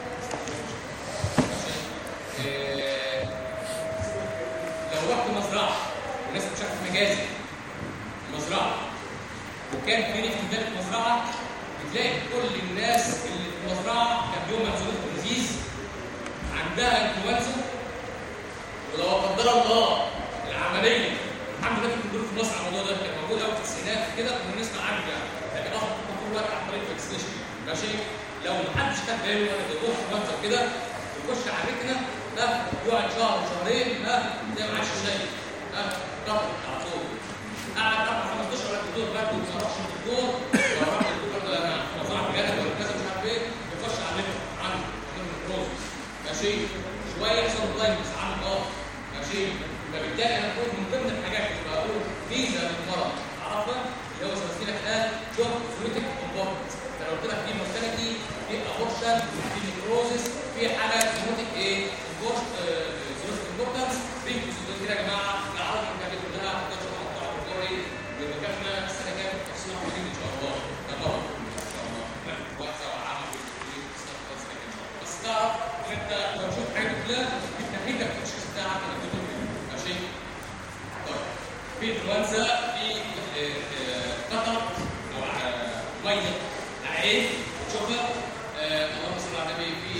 عشان إيه، لو رحت مزرعه والناس بتشوف مجازي مزرعه وكان في في ذلك مزرعه بتلاقي كل الناس اللي في المزرعه كان بيهم محصولات الرزيز عندها انفلونزا ولو قدر الله العمليه الحمد لله كنت في مصر على الموضوع ده كان موجود قوي في التسعينات كده كنا بنسمع عنه يعني لكن اخد طول الوقت عن طريق الفاكسينيشن ماشي لو محدش خد باله وانا بروح في منطقه كده يخش على الركنه ها يقعد شهر شهرين ها زي ما عادش شيء ها ضغط على طول قعد اربع خمس اشهر راح الدكتور برضه ما راحش الدكتور ولا راح الدكتور ده انا مزرعه جهل ولا كذا مش عارف ايه يخش على الركنه عنده عنده البروسس ماشي شويه يحصل بلاينس عنده اه ماشي فبالتالي انا بقول من ضمن الحاجات اللي بقول ميزه للمرض اعرفها اللي هو زي ما قلت لك الان جوب فلوتيك كومبورت انا قلت لك في مورتاليتي في ابورشن في نيكروزس في حاله فلوتيك ايه كومبورت زيروس كومبورتنس في كده يا جماعه العرض اللي كلها هتقدر تحطها في الدوري والمكافاه السنه الجايه في تفصيل موجودين ان شاء الله ده طبعا ان شاء الله وقت وعمل بس تعرف ان انت لو شفت حاجه كلها بالتحديد التشخيص بتاعك الدكتور ماشي طيب في انفلونزا في قطر او ميه عين تشوفها اللهم صل على النبي في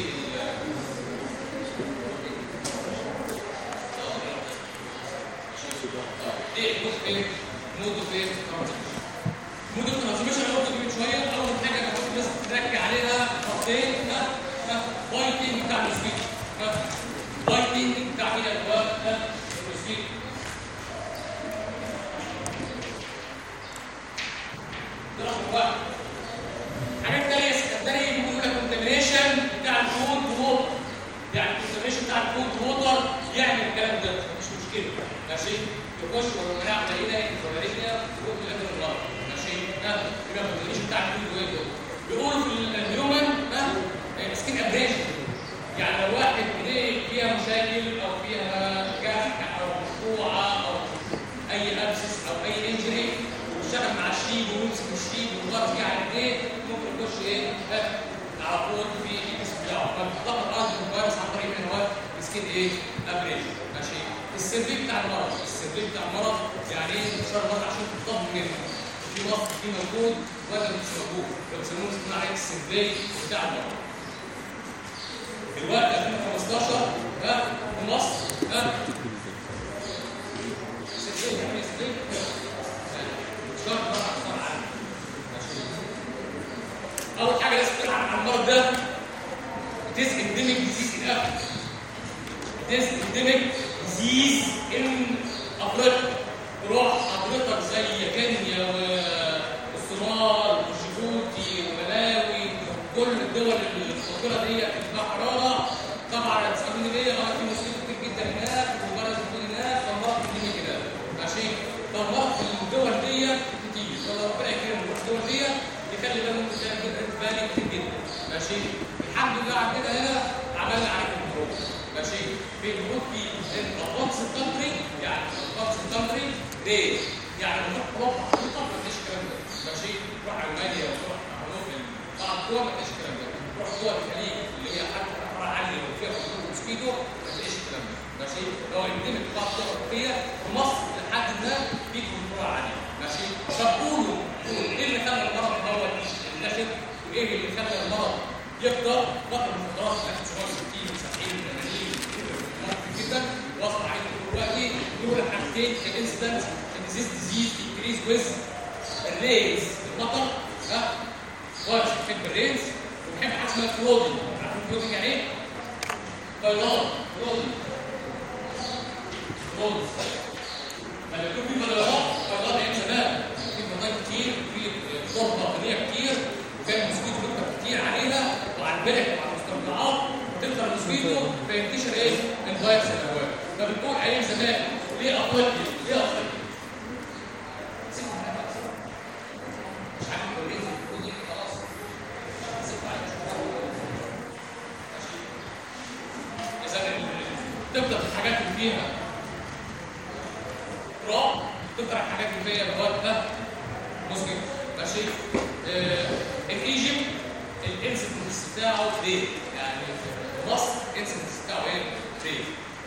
ايه جزء ايه مود اوف ايه مود اوف ترانسميشن انا قلت من شويه اول حاجه انا كنت لازم تركز عليها خطين ها ها بايتنج بتاع المسكيت ها بايتنج بتاع مين يا اخوان ها المسكيت ده رقم واحد حاجات تانية تانية ممكن يبقى كونتامينيشن بتاع الفود ووتر يعني الكونتامينيشن بتاع الفود ووتر يعمل الكلام ده مش مشكلة ماشي يخش والمناعة قليلة انفلاميشن يقوم بالاخر الغلط ماشي ده يبقى الكونتامينيشن بتاع الفود ووتر بيقولوا في الهيومن ها ماسكين ابريشن يعني لو واحد ايديه فيها مشاكل او فيها جرح او مقطوعه او اي ابسس او اي انجري واشتغل مع الشيب ويمسك الشيب ويضغط فيه على ايديه ممكن يخش ايه ها على طول في الجسم بتاعه فبتطلق الارض الفيروس عن طريق ان هو سكين ايه؟ ابريج ماشي السيرفي بتاع المرض السيرفي بتاع المرض يعني ايه انتشار المرض عشان تطمن منه في مصر في موجود ولا مش موجود فبيسموه اصطلاح السيرفي بتاع المرض الوقت 2015 ها في مصر ها سيرفي يعني سيرفي شهر مرة أكثر عنه ماشي أول حاجة لازم تلعب على المرض ده It is endemic disease in Africa. It is endemic disease in أفريقيا. تروح حضرتك زي كينيا والصومال وجيبوتي وملاوي كل الدول الفقيرة دي بتبقى حرارة طبعا هتسألوني ليه اه في مصيبة كتير جدا هناك وبلد بتكون هناك فالمرض بيجي كده ماشي فالمرض في الدول دي كتير فربنا يكرم الدول دي يخلي بالهم بالي كتير جدا ماشي الحمد لله على كده هنا عملنا عليه كنترول ماشي في الجروب في الادفانس كونتري يعني الادفانس كونتري ليه؟ يعني بنروح اوروبا اوروبا ما فيش الكلام ده ماشي تروح المانيا وتروح اوروبا بعض الدول ما فيش الكلام ده تروح دول الخليج اللي هي حتى حراره عاليه وفيها خطوط موسكيتو ما فيش الكلام ده ماشي لو يندمج في بعض الدول الاوروبيه في مصر لحد ما في كنترول عالي ماشي طب قولوا قولوا ايه اللي خلى المرض الاول ينتشر وايه اللي خلى المرض يقدر فتره من فترات 1960 70 80 ممكن جدا وصل عليه دلوقتي دول حاجتين الانسيدنت ديزيز ديزيز انكريز ويز الريز المطر ها فايروس بيحب الريز وبيحب حاجه اسمها كلودي عارفين كلودي يعني ايه؟ فيضان كلودي كلودي لما يكون في فيضان فيضان ايام زمان في فيضان كتير في تربه غنيه كتير وكان موسكيتو بيكتر كتير عليها وعلى البلد وعلى المستنقعات وتكتر الموسكيتو فينتشر ايه؟ الفيروس الهوائي فبنقول ايام زمان ليه افريقيا؟ ليه افريقيا؟ مش عارف الكوريين المفروض خلاص سيبوا على اذا تفضل الحاجات اللي فيها تراب تفضل الحاجات اللي فيها مواد ده مسلم ماشي آه الايجيبت الانسيدنس بتاعه ليه؟ يعني في مصر الانسيدنس بتاعه ايه؟ ليه؟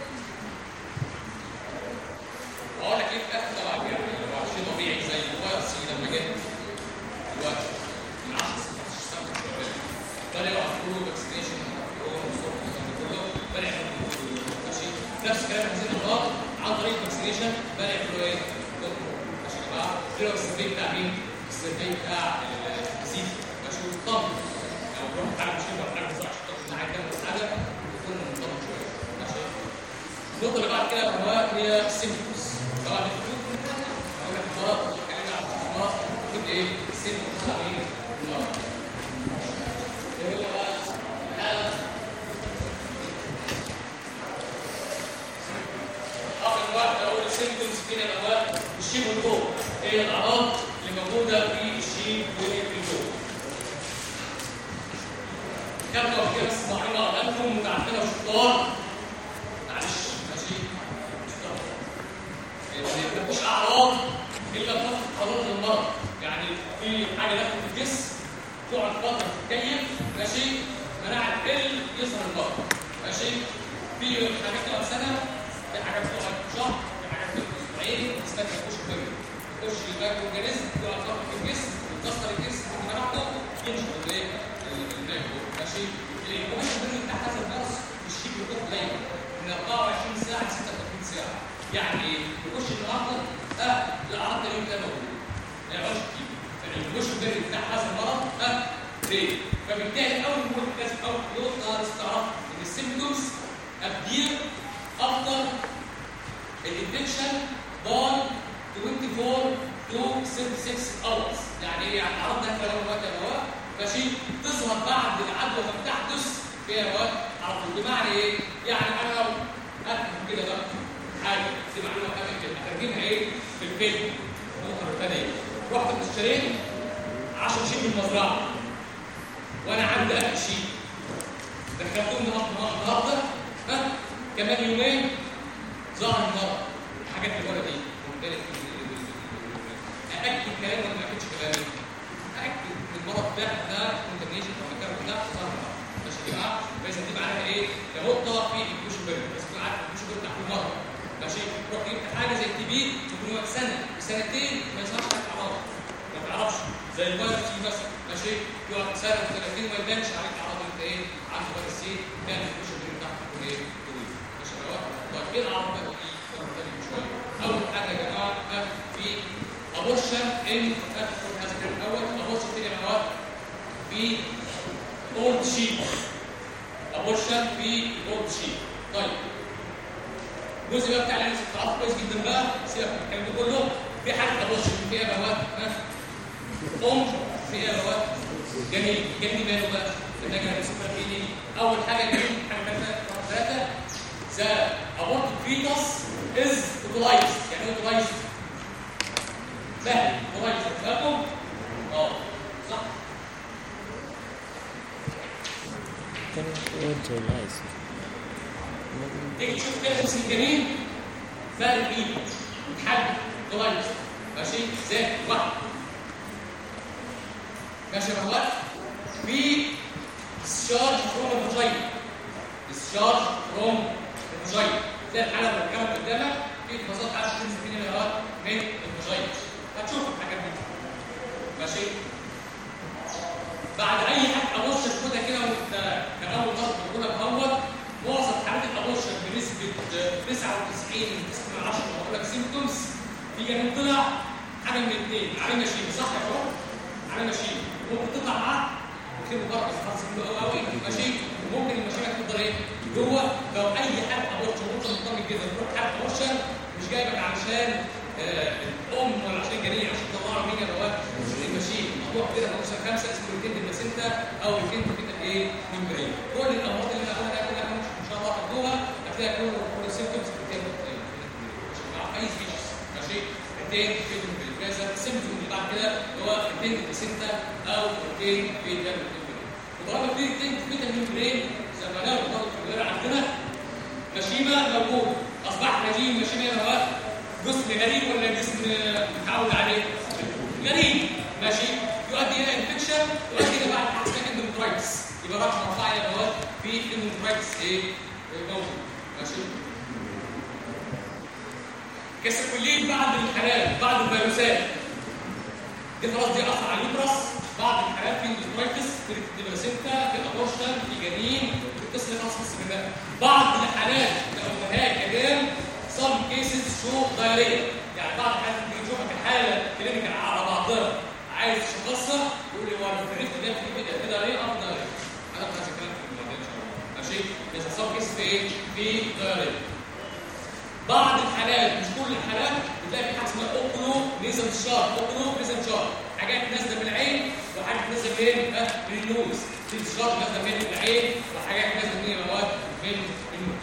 واقول لك ايه في الاخر طبعا يعني هو شيء طبيعي زي الفيروس لما جه دلوقتي من 10 16 سنه شغال بدأوا يعملوا فاكسينيشن كله بدأ يعملوا ماشي نفس الكلام هذه الامراض عن طريق الفاكسينيشن بدأ يعملوا ايه؟ ماشي يا جماعه ده السيرفي بتاع مين؟ السيرفي بتاع الزيت ماشي والطمن لو بروح حاجه مش هيبقى حاجه بسرعه عشان تاخد معاك كام حاجه يكون منطبق شويه ماشي النقطه اللي بعد كده هو هي السيمبتومز طبعا الفلوس اقول لك المرض اتكلمنا عن المرض المفروض ايه؟ السيمبتومز بتاع ايه؟ المرض ايه هو بقى؟ الحاله اخر واحده اقول السيمبتومز فين الاول الشيب والجو ايه الاعراض اللي موجوده في الشيب والجو كابتن كده بس معلومه قدامكم متعفنه وشطار معلش ماشي شطار ما فيش اعراض الا فتره قرار المرض يعني في حاجه داخل في الجسم تقعد فتره تتكيف ماشي مناعه تقل يظهر المرض ماشي في حاجات تقعد سنه في حاجات تقعد شهر في حاجات تقعد اسبوعين اسمها تخش بيريود تخش المايكرو اورجانيزم تقعد فتره في الجسم وتكسر الجسم من مناعته ينشط الايه؟ المايكرو ماشي الكوميشن بيريود بتاع هذا الفيروس الشيك بيكون قليل من 24 ساعه ل 36 ساعه يعني يخش النهارده اه الاعراض اليوم ده موجوده ما يعرفش كتير فالكوميشن بيريود بتاع هذا المرض اه ليه؟ فبالتالي اول ما لازم اول نقطه استعراض ان السيمبتومز appear after الانفكشن باي 24 to 36 hours يعني ايه يعني العرض ده كلام وقت الهواء ماشي تظهر بعد العدوى ما بتحدث في هواء عرض بمعنى ايه؟ يعني انا لو اكتب كده بقى حاجه دي معلومه كمان كده اترجمها ايه؟ في الفيلم النقطه الثانيه رحت اشتريت 10 شيء من المزرعه وانا عندي اكل شيء دخلتهم النهارده ها كمان يومين ظهر المرض الحاجات اللي ورا دي ااكد كلام ولا ما اكدش كلامي ااكد ان المرض ده ده كونتامينيشن او الكلام ده ظهر المرض ماشي يا جماعه فاذا دي معناها ايه؟ ده نقطه في الكوشن بيرد بس تكون عارف الكوشن بيرد تحت مره ماشي تروح تجيب حاجه زي التي بي تكون واقف سنه سنتين ما يظهرش عليك اعراض ما تعرفش زي الفيروس سي مثلا ماشي يقعد سنه وسنتين ما يبانش عليك اعراض انت ايه عندك فيروس سي كان الكوشن بيرد بتاعك يكون ايه؟ طويل ماشي يا جماعه طيب ايه الاعراض بقى دي؟ مرة تانية شوية. اول حاجه يا جماعه آه، في ابورشن ان ادخل هذا الاول ابورشن تاني يا جماعه في اولد شيب ابورشن في اولد شيب طيب الجزء بقى بتاع الانس تعرف كويس جدا بقى سيبك من الكلام ده كله في حاجه ابورشن في ايه يا بهوات ها ام في ايه يا بهوات جميل جميل ماله بقى النجم السوبر فيني اول حاجه جميل حاجه ثلاثه ثلاثه ذا ابورت فيتوس از اوتولايزد يعني ايه اوتولايزد فاهم اوتولايزد فاهمكم اه صح كان اوتولايز تيجي تشوف كده اسم الجنين فارق ايده متحدد كويس ماشي زي واحد ماشي يا مهوات في discharge from الفاجينا discharge from الفاجينا زي الحاله اللي كانت قدامك في اتفاصات عارف تنزل فين الهواء من الفاجينا هتشوف الحاجات دي ماشي بعد اي حاجه ابص كده كده وانت كان اول مره بقولها بهوت معظم حالات الابورشن بنسبه 99 من 10 بقول لك سيمبتومز في جنين طلع حاجه من الاثنين عليه ماشين صح يا فندم؟ عليه ماشين ممكن تطلع معاه وتكتبه بره بس خلاص كله قوي قوي ماشي وممكن الماشين تفضل ايه؟ جوه لو اي حاله ابورشن وانت مطمن جدا تروح حاله ابورشن مش جايبك علشان آه، الام ولا عشان جنين عشان تطلعوا مين يا بواب الماشين موضوع كده ابورشن خمسه اسمه الكند بلاسينتا او الكند بيتا ايه؟ ميمبرين كل الامراض اللي انا قلنا كلها ان شاء الله تاخدوها هتلاقي كل كل السيمبتومز بتاعت اي سبيشيز ماشي التين فيتم بالجازة السيمبتوم اللي بعد كده اللي هو التين بلاسينتا او التين بيتا ميمبرين وطالما في التين بيتا ميمبرين زي ما قالوا برضه في الغير عندنا مشيمه موجود اصبح رجيم مشيمه هو جسم غريب ولا جسم متعود عليه؟ غريب ماشي يؤدي الى انفكشن يؤدي الى بعد حاجه اسمها اندومترايتس يبقى راح مرفع يا بواب في اندومترايتس ايه؟ موجود ماشي كسر كلين بعد الحالات بعد الفيروسات دي خلاص دي اثر على اليوترس بعض الحالات في اندومترايتس في الديبلاسينتا في الابورشن في جنين في القسم الخاص بالنسبه بعض الحالات كأمهات كجان some cases show diarrhea يعني بعض الحالات اللي تشوفها في الحاله كلينيكال على بعضها عايز تشخصها يقول لي هو انا في الريفت ده في كده كده diarrhea او diarrhea انا مش عايز الكلام في الموضوع ان شاء الله ماشي بس some cases في ايه؟ في diarrhea بعض الحالات مش كل الحالات بتلاقي في حاجه اسمها اوبنو نيزل شار اوبنو نيزل شار حاجات نازله من العين وحاجات نازله منين؟ ها؟ من النوز في شار نازله من العين وحاجات نازله من المواد من النوز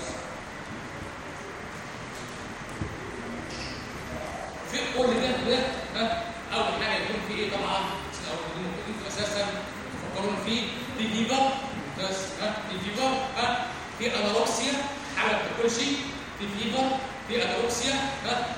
في كل ده ده ها اول حاجه يكون في ايه طبعا او انتوا اساسا تفكرون فيه في فيبر بس ها في فيبر ها في انوركسيا حاجه ما بتاكلش في فيبر في انوركسيا ها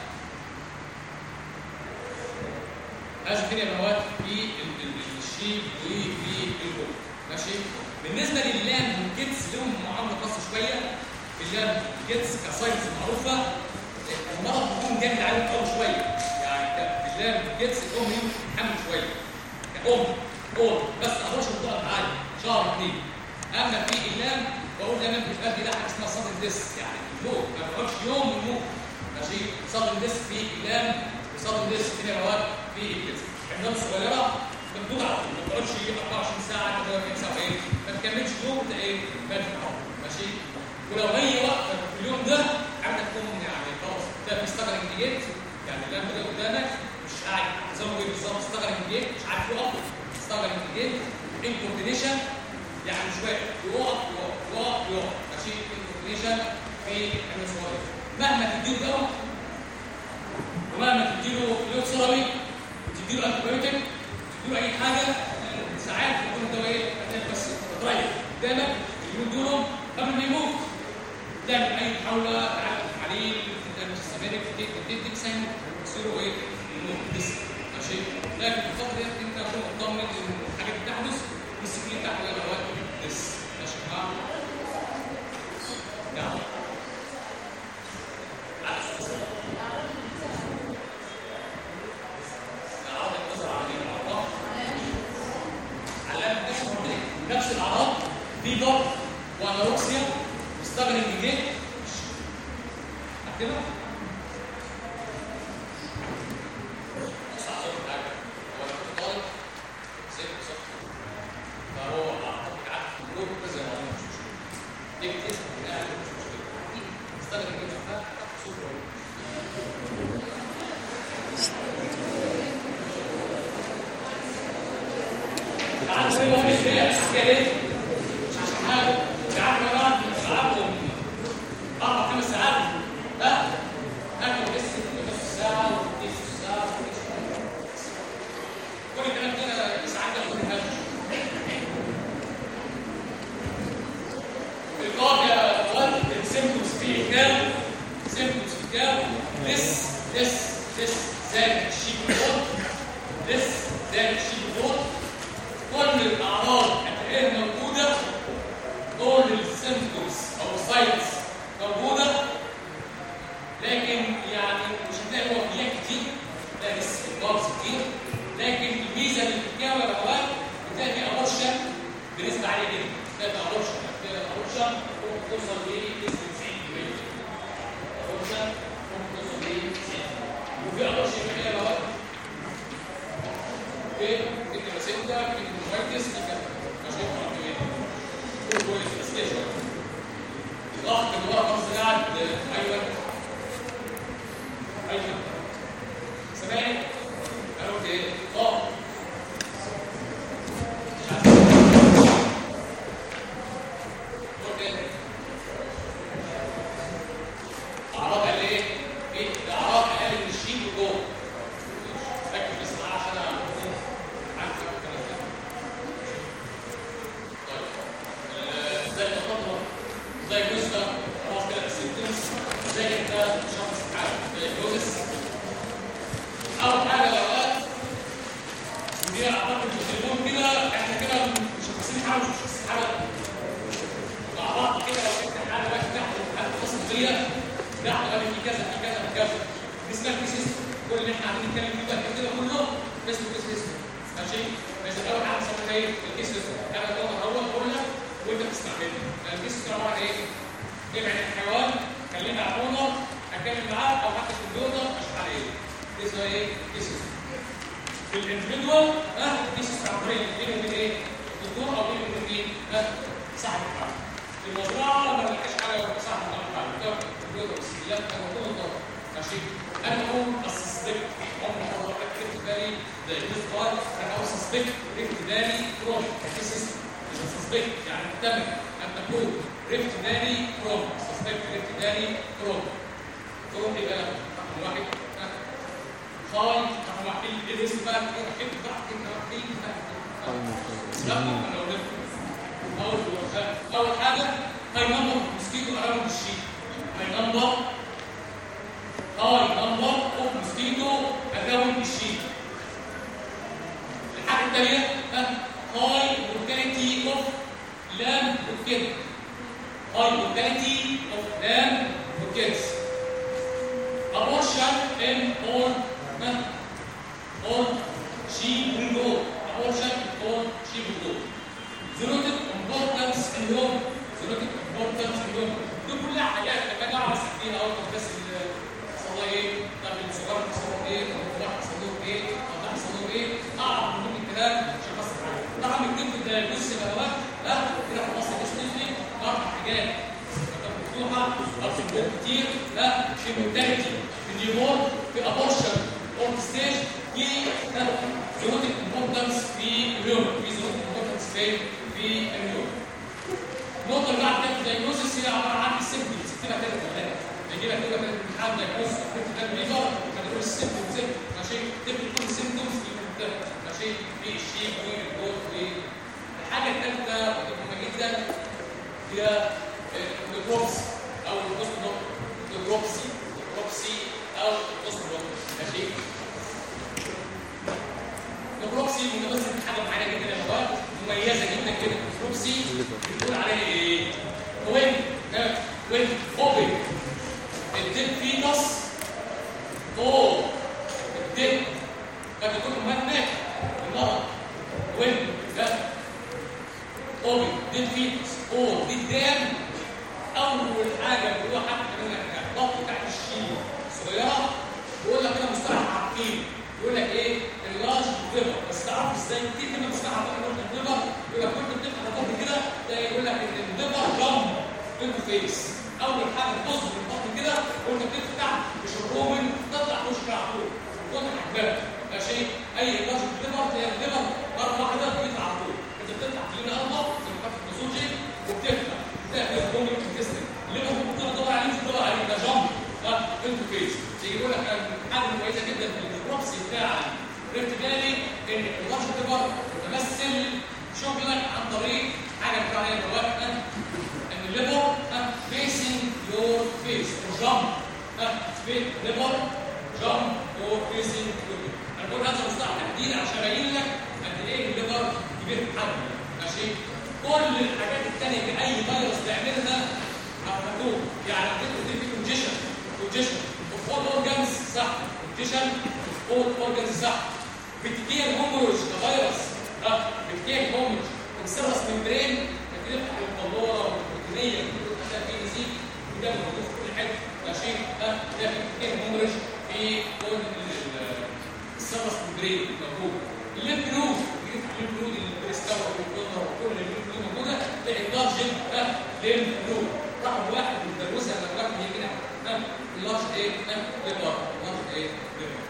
هذه الدنيا مواد في ال- ال- الشيب وفي الجو ماشي بالنسبه لللام والكيتس لهم معامله خاصه شويه اللام والكيتس كساينس معروفه المرض بيكون جامد عليهم قوي شويه يعني ك- اللام والكيتس الام يمكن تتحمل شويه كأم أم بس أبوش بتقعد عادي شهر اثنين أما في اللام بقول دايما بتبقى ده حاجة اسمها صدر ديس يعني الموت ما بيقعدش يوم يموت ماشي صدر ديس في اللام وصدر ديس في مواد في الكتف الحمام الصغيرة بتدور على طول ما بتقعدش 24 ساعة 48 ساعة ايه ما تكملش يوم ده ايه مات ماشي ولو أي وقت في اليوم ده عندك تكون يعني خلاص ده بيستغل انجيت يعني اللام ده قدامك مش قاعد زي ما بيقول بالظبط استغل انجيت مش عارف يقف استغل انجيت انكوردينيشن يعني مش واقف يقف يقف يقف يقف ماشي انكوردينيشن في الحمل الصغير مهما تديله دواء ومهما تديله فلويد سيرامي وتديله انتيبيوتيك تديله اي حاجه ساعات يكون الدواء ايه هتلاقي بس تريح قدامك اليوم دول قبل ما يموت تعمل اي محاوله تعالج التحاليل تعمل السبانك تديك سهم تصيروا ايه؟ يموت بس ماشي لكن في الفتره دي انت تكون مطمن ان الحاجات بتحدث بس في تحت الادوات بس ماشي يا جماعه هايبوكسيا بيستخدم ايديه اكتبها بص على صوت حاجه هو انا كنت طالب سبت صح فهو اعتقد قعدت في الجروب كذا ما مش مشكله اكتب قاعد مش مشكله استخدم ايديه بقى صوت رهيب. تعالوا شويه واحد كده احكي ليه مش عشان حاجه ساعات ما بعد ساعاتهم اربع خمس ساعات لا اكل بس نص ساعه ونص ساعه ونص ساعه كل الكلام ده ساعات ياخد الهج القاعده يا اخوان السيمبتومز في كام سيمبتومز في كام this this this زائد الشيك بول this زائد الشيك بول كل الاعراض هتلاقيها موجوده كل السيمبتومز او الساينس موجوده لكن يعني مش هتلاقي وفيات كتير لا بس البابس كتير لكن الميزه اللي في الكاوي يا اخوان بتلاقي في ابورشن بنسبه عاليه جدا تلاقي في ابورشن تلاقي ابورشن ممكن توصل ل 90% ابورشن ممكن توصل ل 90 وفي ابورشن كمان يا اخوان اوكي كده بسيطه كده كويس كده ماشي كده كويس بس كده شويه الضغط اللي ورا خالص قاعد ايوه ايوه سامعني انا قلت ايه اه مش عارف. قلت ايه اعراض قال ايه ايه الاعراض قال ان الشيء جوه ركز بس معايا عشان انا عارف الكلام ده طيب آه، ازاي تخطط ازاي جوزك خلاص كده السيمتومز ازاي انت شخص عارف جوزس اول حاجه الاوقات ودي اعتقد في التليفون كده احنا كده مش شخصين حاجه مش شخصين حاجه مع بعض كده لو انت حاجه بقى تحت حاجه خاصه بيا تحت بقى في كذا في كذا في كذا دي اسمها الكيسيس كل اللي احنا قاعدين نتكلم فيه بقى كده كله اسمه كيسيس ماشي ماشي اول حاجه بنسميها ايه الكيسيس انا بقول اول قلنا وانت بتستعمله الكيسيس عباره عن ايه؟ جمع الحيوان كلمنا على اونر اتكلم معاه او حتى الكمبيوتر اشرح عليه اسمه ايه؟ كيسيس في الاندفيدوال ها كيسيس عن طريق بينه وبين ايه؟ الدكتور او بينه وبين مين؟ ها صاحب الحاله في المزرعه ما بلاقيش حاجه ولا صاحب الحاله ده الكمبيوتر والسجلات كان موجود الضغط ماشي انا بقول السسبكت عمر مره ركبت بالي ده الاسبوع انا اقول سسبكت ركبت بالي كروم كيسيس مش سسبكت يعني محتمل ان تكون ركبت بالي كروم سسبكت ركبت بالي كروم كروم يبقى رقم واحد ها. خاي رقم واحد ايه الاسم بقى ايه ركبت بقى كده ركبت بقى لا ممكن لو نفهم اول اول حاجه هاي نمبر موسكيتو اراوند الشيت هاي نمبر هاي نمبر اوف موسكيتو اراوند الشيت الحاجه الثانيه هاي مورتاليتي اوف لام وكيد هاي مورتاليتي اوف لام وكيدز abortion in all all sheep and goat abortion in all sheep and goat zoonotic importance اليوم zoonotic importance اليوم دي كلها حاجات لما اجي اعرف فيها او بس حصل لها ايه طب الصغار حصل له ايه طب الكبار حصل له ايه طب ده حصل له ايه اعرف من ضمن الكلام عشان بس حاجه طبعا الكتب ده بص يا بابا ها كده في مصر بيشتغل اربع حاجات مفتوحه او في البيت كتير ها في مورتاليتي في نيومون في ابورشن اون ستيج في زونوتيك امبورتنس في اليوم في زونوتيك امبورتنس في في اليوم النقطه اللي بعد كده الدايجنوستس هي عباره عن السيمبتومز تبقى كده كمان نجيبها كده كده في الامتحان دايجنوستس كنت ده ليفر هتقول السيمبتومز ماشي تبقى كل السيمبتومز في المنتهى ماشي في الشيب والجوت والحاجه الثالثه ودي مهمه جدا هي الدروبس او البوست الدروبسي الدروبسي او البوست ماشي الدروبسي متمثل في حاجه معينه جدا يا شباب مميزه جدا جدا الدروبسي بنقول عليها ايه؟ وين وين اوبن الديب فيتس او الديب قد يكون مهنك المرض وين ده اوبن ديب فيتس او دي دام انترفيس اول حاجه تبص في البطن كده وانت بتفتح مش الرومن تطلع تخش كده على طول وانت حجاب ماشي اي لارج ليفر تلاقي الليفر مره واحده بيطلع على طول انت بتفتح تلاقي اربع زي ما كانت الباثولوجي وبتفتح تلاقي الرومن انتستين الليفر ممكن تدور عليه مش تدور عليه ده جامب ده انترفيس يجي يقول لك حاجه كويسه جدا في البروكسي بتاع الريفت فالي ان اللارج ليفر متمثل شغلك عن طريق حاجه بتاعها دلوقتي ان الليفر فيسنج يور فيس جامب ليفر جامب يور فيسنج انا بقول هذا مصطلح تحديد عشان ابين لك قد ايه الليفر كبير في حجمه ماشي كل الحاجات الثانيه اللي اي فيروس بيعملها هتاخدوه يعني كنت في كونجيشن كونجيشن اوف اول اورجانز صح كونجيشن اوف اول اورجانز صح بتديها الهوموروج كفيروس اه بتديها الهوموروج السيرس ممبرين بتفتح القلوره والبروتينيه اللي كنت بتلاقي فيه نزيف وده موجود في كل حته ماشي اه ده بتديها الهوموروج في كل السيرس ممبرين موجود الليمف نود بيفتح الليمف نود البريستاور والكونر وكل الليمف نود موجوده تلاقي اللارج اه ليمف نود رقم واحد بتدرسها لما الواحد يجي اه اللارج ايه اه ليفر اللارج ايه ليفر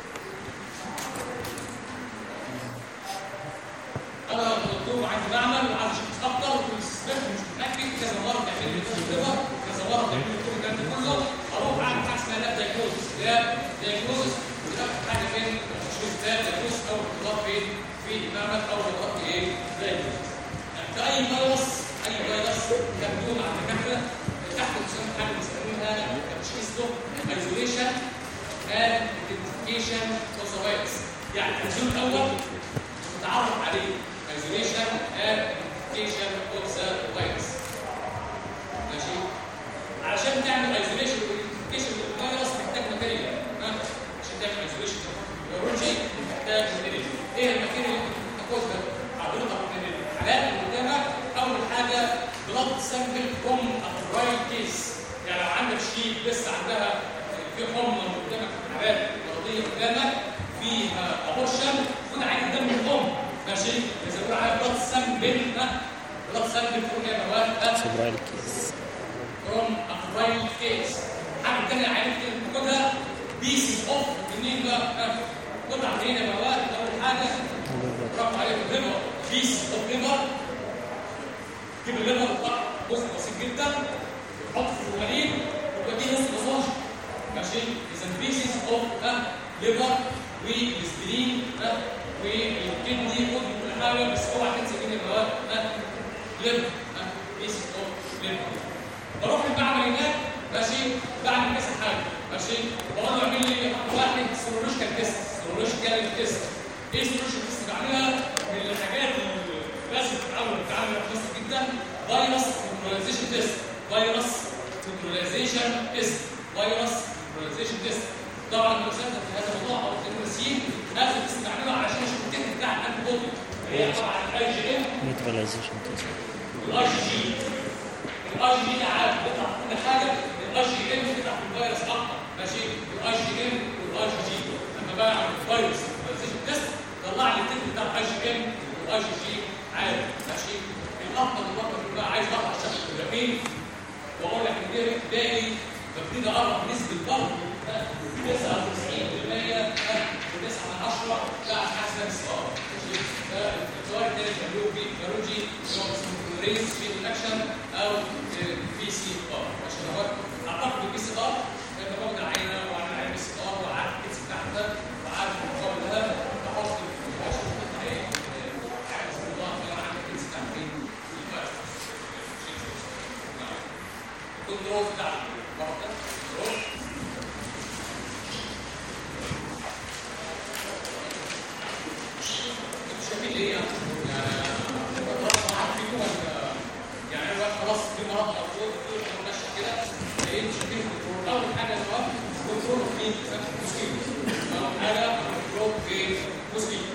انا دكتور عايز بعمل وعايز اشوف اكتر والسبب مش متاكد كذا مره تعمل لي كذا كذا مره تعمل لي كل الكلام ده كله اروح اعمل حاجه اسمها لاب دايجنوز لاب دايجنوز حاجه فين تشخيص لاب دايجنوز او اختبار فين في المعمل او اختبار في ايه دايجنوز في اي فيروس اي فيروس كان بيقول على الدكاتره تحت مسمى حاجه بيسموها تشخيص له ايزوليشن اند ايدنتيفيكيشن اوف ذا فيروس يعني التنظيم الاول تتعرف عليه isolation and identification of the virus ماشي علشان تعمل isolation وايدنتيفيكيشن للفيروس محتاج ماتيريال عشان تعمل isolation بيولوجي محتاج ماتيريال ايه الماتيريال اللي انت بتاخدها حضرتك من الحالات اللي قدامك اول حاجه بلاد سامبل فروم ابرايت كيس يعني لو عندك شيء لسه عندها في حمى قدامك في حالات مرضيه قدامك فيها ابورشن خد عين دم الام ماشي اذا بقول عليها بلاد سامبل بلاد سامبل فروم ايه يا مواد فبراير كيس فروم ابرايت كيس حاجه ثانيه عرفت تاخدها بيسز اوف منين بقى قطع منين يا مواد اول حاجه برافو عليك الليفر بيس اوف ليفر جيب الليفر قطع جزء بسيط جدا تحط في الغليل وتوديه نص مساج ماشي اذا بيسز اوف ليفر والسبرين والكدني كل حاجه بس اوعى تنسى مين المواد ليفر بيسز اوف ليفر بروح المعمل هناك ماشي بعمل كذا حاجه ماشي بقول له اعمل لي واحد سيرولوجيكال تيست سيرولوجيكال تيست ايه السيرولوجيكال تيست بعملها من الحاجات اللي لازم تتعامل تتعامل بسيط جدا فيروس نيوتراليزيشن تيست فيروس نيوتراليزيشن تيست فيروس نيوتراليزيشن تيست طبعا المساعدة في هذا الموضوع او التكنولوجيين لازم تستعملها عشان نشوف التكنيك بتاع الانتي بودي هي طبعا الاي جي ام نيوتراليزيشن تيست والاي جي جي الاي جي جي عارف بيطلع كل حاجه الاي جي ام بيطلع في الفيروس اكتر ماشي الاي جي ام والاي جي جي لما بقى اعمل فيروس نيوتراليزيشن تيست طلع لي التكنيك بتاع الاي جي ام والاي جي جي عارف ماشي الافضل الوقت بقى عايز اقطع شكل الجرافين واقول لك ان ده باقي ببتدي اقرب نسبه الضغط 99% و9 من 10 لا حسب السؤال السؤال الثاني بيعملوه في بيولوجي اللي هو اسمه ريس في الاكشن او بي سي ار عشان هو اعتقد البي سي ار انت باخد عينه وعامل عين بي سي ار وعارف الكيس بتاعتها وعارف المقابل ده بحط عشان تطلع ايه حاجه اسمها الله انا عندي الكيس بتاعتي كنترول بتاع الوقت كنترول شايفين ليه يعني؟ يعني انا خلاص في مرض او فوق ماشي كده ايه مش شايفين كنترول اول حاجه اللي هو كنترول في موسكيتو اول حاجه كنترول في موسكيتو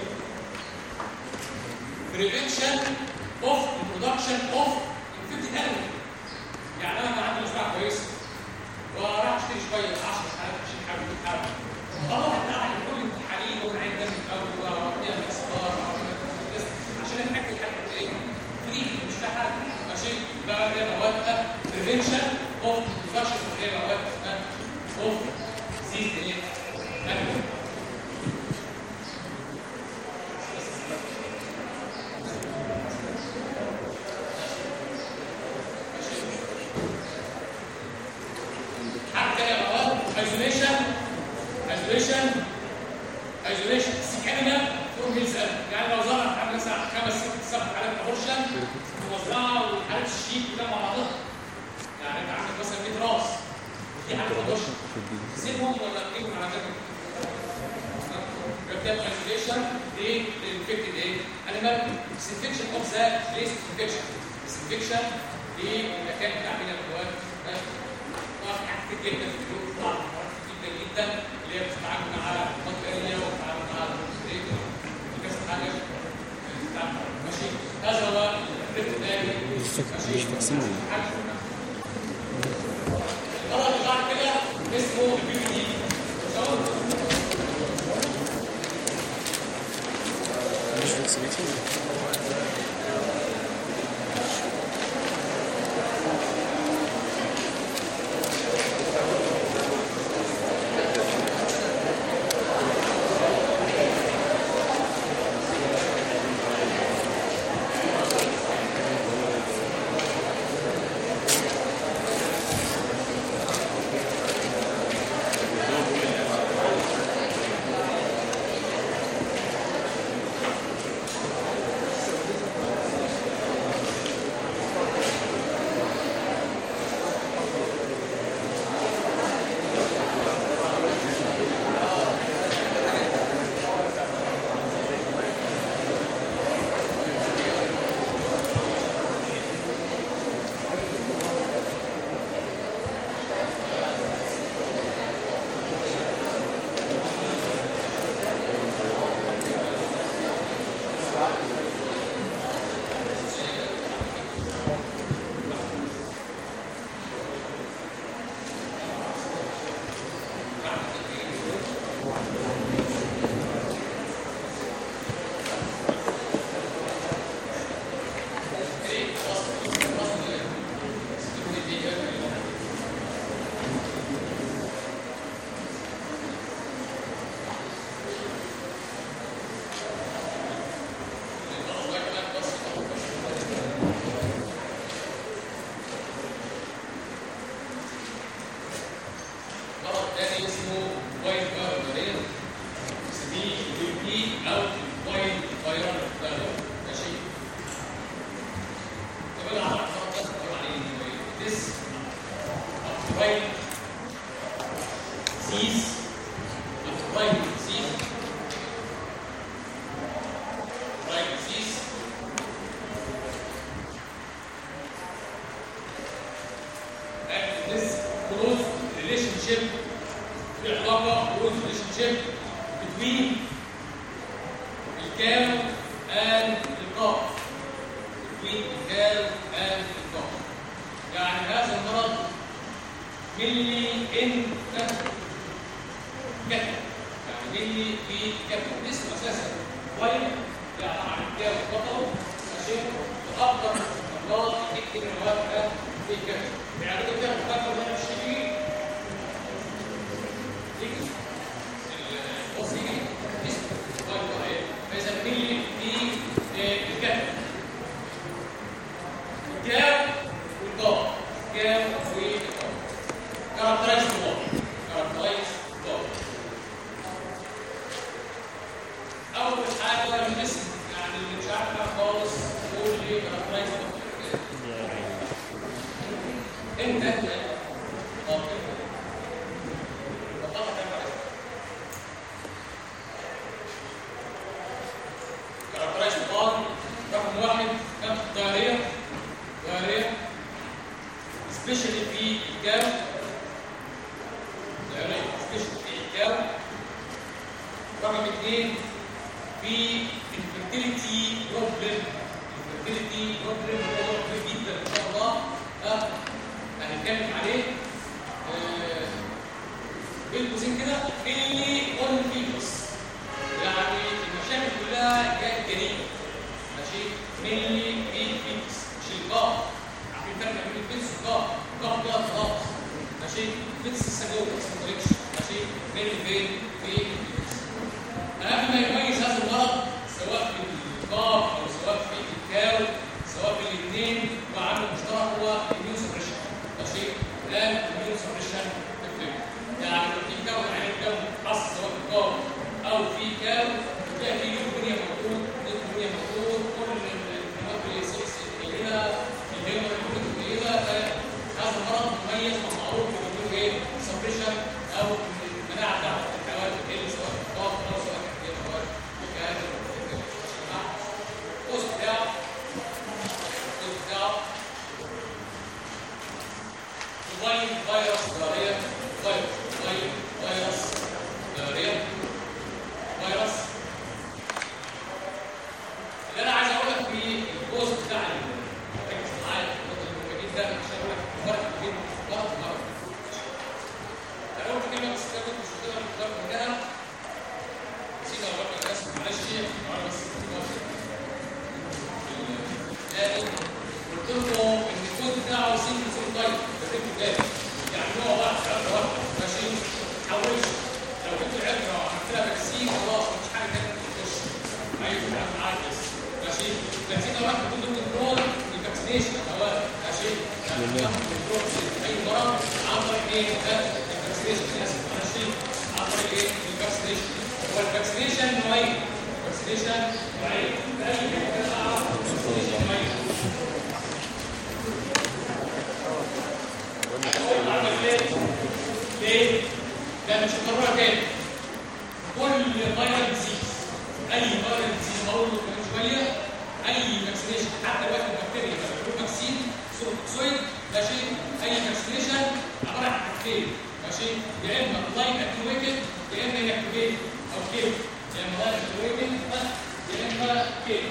prevention of production of infected animal يعني انا عندي مزرعه كويسه وراح اشتري شويه 10 حاجات 20 حاجه 100 حاجه اروح اعمل كل التحاليل وعين دم الاول واوديها الاختبار عشان اتاكد حاجه ايه فري مش في حاجه ماشي بقى ده مواد prevention of infection of ايه بقى of disease ايه animal. حاجه تانيه يا بقى isolation isolation isolation سكاننا فروم هيلز يعني لو ظهرت عامل مثلا خمس ست سبع حالات ابورشن موزعه وحالات الشيك كده مع بعضها يعني انت عندك مثلا 100 راس دي حالات ابورشن سيبهم ولا تجيبهم على جنب يبقى isolation للانفكتد ايه؟ انيمال disinfection اوف ذا بليس انفكشن disinfection للمكان بتاع بين الجواد طبعا في حاجات كتير جدا في اليوم طبعا جدا جدا اللي هي بتتعامل مع البكتيريا وبتتعامل مع الريتر وكذا حاجه بتتعامل. ماشي هذا هو الفكر الثاني مش فاكسين ولا الغرض اللي بعد كده اسمه البي بي دي مش فاكسين مرض تاني اسمه وايت فايرال دي بي بي او وايت فايرال فيرال ماشي طب انا هعرف مرض ده بتقول عليه ديس وايت سيز وايت سيز وايت سيز and this close relationship في علاقة close relationship between الكاو and القاف between الكاو and القاف يعني هذا المرض ملي ان كتب كتب يعني ملي في كتب اسم اساسا وايل يعني عن الكاو بطل عشان اكبر امراض تكتب الوفاه في الكتب يعني ده كده مختلف من الشديد يجي البص يجي اسم وايل وايل فاذا ملي في الكتب الكاو والقاف كاو والقاف كاركترايز القاف كاركترايز القاف اول حاجه الاسم يعني اللي مش عارفها خالص قول لي كاركترايز انت انت طب انت وضحها كام واحد كاركترايز القاف رقم واحد كم دايريه دايريه سبيشالي في الجو دايريه سبيشالي في الجو رقم اثنين في الفيرتيليتي بروبلم الفيرتيليتي بروبلم هو مهم جدا ان شاء الله ها هنتكلم عليه آه، بين قوسين كده اللي اون فيبس يعني المشاكل كلها جايه جريمه ماشي ملي في فيبس مش القاف عارفين الفرق بين الفيبس والقاف القاف ماشي بيتس لسه جوه بس ما طلعش ماشي بين البين في اهم ما يميز هذا المرض سواء في القاف او سواء في الكاو سواء في الاثنين هو عامل مشترك هو الميون سبريشن ماشي ده الميون سبريشن يعني لو في كاو عين الكاو حصل سواء في القاف او في كاو تلاقي في ليوكونيا موجود ليوكونيا موجود كل المواد اللي قليله الهيمر قليله هذا المرض مميز ومعروف بوجود ايه سبريشن او المناعه بتاعت الحيوان بتقل سواء في القاف او سواء في الحيوان وكهذا القوس بتاعه القوس بتاعه موبايل فيروس ضرريه فيروس موبايل فيروس ضرريه فيروس اللي انا عايز اقول لك في الجزء بتاع ركز معايا في النقطه المهمه جدا عشان اقول لك فرق بين مرض ومرض انا قلت كلمه بس كده مش هتقدر تختار منها نسيت اقول لك بس معلش انا بس يعني قلت لكم ان الكود بتاعه سنجل سيل تايب بالريتم ده يعني هو واحد عبره واحده ماشي ما تحولش لو جبت العبره وعملت لها فاكسين خلاص مفيش حاجه تانيه تخش عايز تلعب معاك بس ماشي فنسيت اقول لك كنت كنترول الفاكسينيشن هو ماشي كنترول اي مرض عن طريق ايه ده الفاكسينيشن اسف ماشي عن طريق ايه الفاكسينيشن هو الفاكسينيشن نوعين الفاكسينيشن نوعين في اي حته كده اعرف الفاكسينيشن نوعين ليه؟ ده مش هكررها تاني كل فيروس ديزيز اي فيروس ديزيز بقول له كمان شويه اي فاكسينيشن حتى لو البكتيريا بتعمل فاكسين سوروكسويد ماشي اي فاكسينيشن عباره عن حاجتين ماشي يا اما لاين اكتيفيتد يا اما انكتيفيتد او كيل يا اما لاين اكتيفيتد يا اما كيل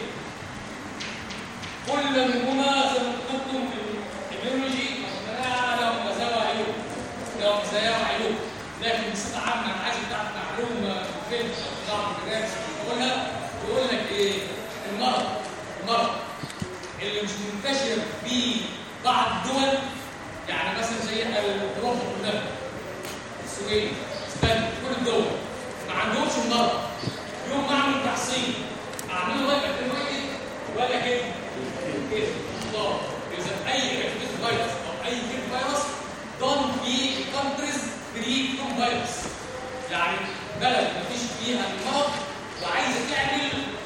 كل منهما زي ما كتبتم في البيولوجي والمناعه لهم مزايا وعيوب لهم مزايا وعيوب لكن بصفه عامه انا عايز تعرف معلومه فين بعض البرنامج بقولها يقول لك ايه المرض المرض اللي مش منتشر في بعض الدول يعني مثلا زي اوروبا كلها السويد اسبانيا كل الدول ما عندهمش المرض يوم ما اعمل تحصيل اعمله لايك اكتيفيتي ولا كده كده الله اذا اي اكتيفيتي فيروس او اي كيد فيروس دون في كونتريز فري فروم فيروس يعني بلد مفيش فيها المرض وعايزه تعمل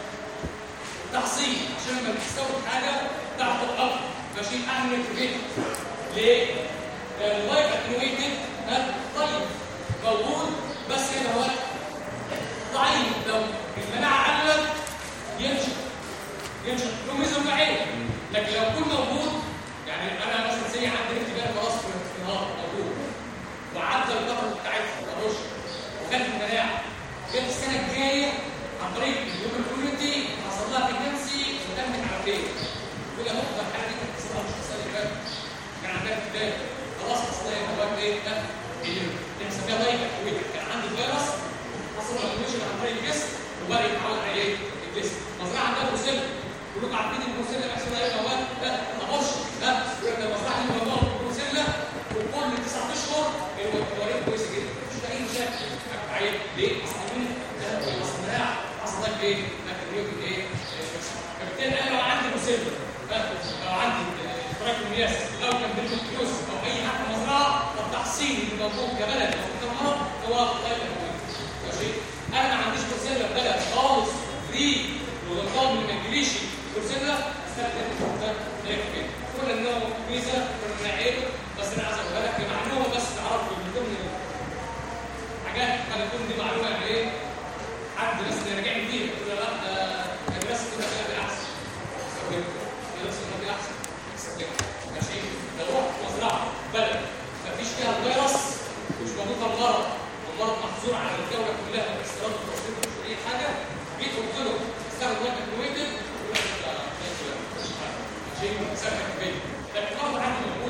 تحصيل عشان لما تستورد حاجه تعطل اكتر ماشي اعمل اكتيفيتي ليه؟ لان اللايف اتنويتد طيب موجود بس هنا هو ضعيف لو المناعه قلت ينشط ينشط له ميزه وعيب لكن لو كل موجود يعني انا مثلا زي عندي اختبار خلاص في النهار موجود وعدى الفتره بتاعتها الرش وخدت المناعه جت السنه الجايه عن طريق الهيومن كوميونتي حصل لها بريجنسي وتمت على خير يقول يا مخبر الحاله دي كانت حصلها مش السنه اللي فاتت كان عندها اختبار خلاص حصل لها مواد ايه ده اللي بنسميها لايف اكتيفيتي كان عندي فيروس حصل له اكتيفيشن عن طريق الجسم وبدا يتعود على ايه الجسم مزرعه عندها بروسيلا كلكم عارفين البروسيلا بيحصل لها ايه مواد ده تبرش ده يقول لك المزرعه دي موضوع البروسيلا وكل تسع اشهر الوريد كويسه جدا مش اي مشاكل عيب ليه؟ اصل مين؟ اصل مناعه اصل ده ايه؟ ماكروبيوتيك ايه؟ فبالتالي انا لو عندي بروسيلا لو عندي تراكمياس او كامبيوتيوس او اي حاجه مزرعه التحصيل اللي موجود كبلد او كمرض هو لايف ماشي انا ما عنديش بروسيلا في بلد خالص فري والنظام اللي ما يجيليش بروسيلا استخدم ده كده كل انه ميزه كل انه عيب بس انا عايز اقولها لك كمعلومه بس تعرفوا من ضمن حاجات قد تكون دي معلومه يعني ايه حد بس راجع لي فيها يقول لا ده الناس كده كده احسن الناس كده احسن ماشي لو رحت مزرعه بلد مفيش فيها الفيروس مش موجود المرض والمرض محظور على الدوله كلها باستيراد التصوير مش اي حاجه جيت قلت له استخدم واحد كويتد يقول لك ده ماشي سهل في البيت لكن برضه عندي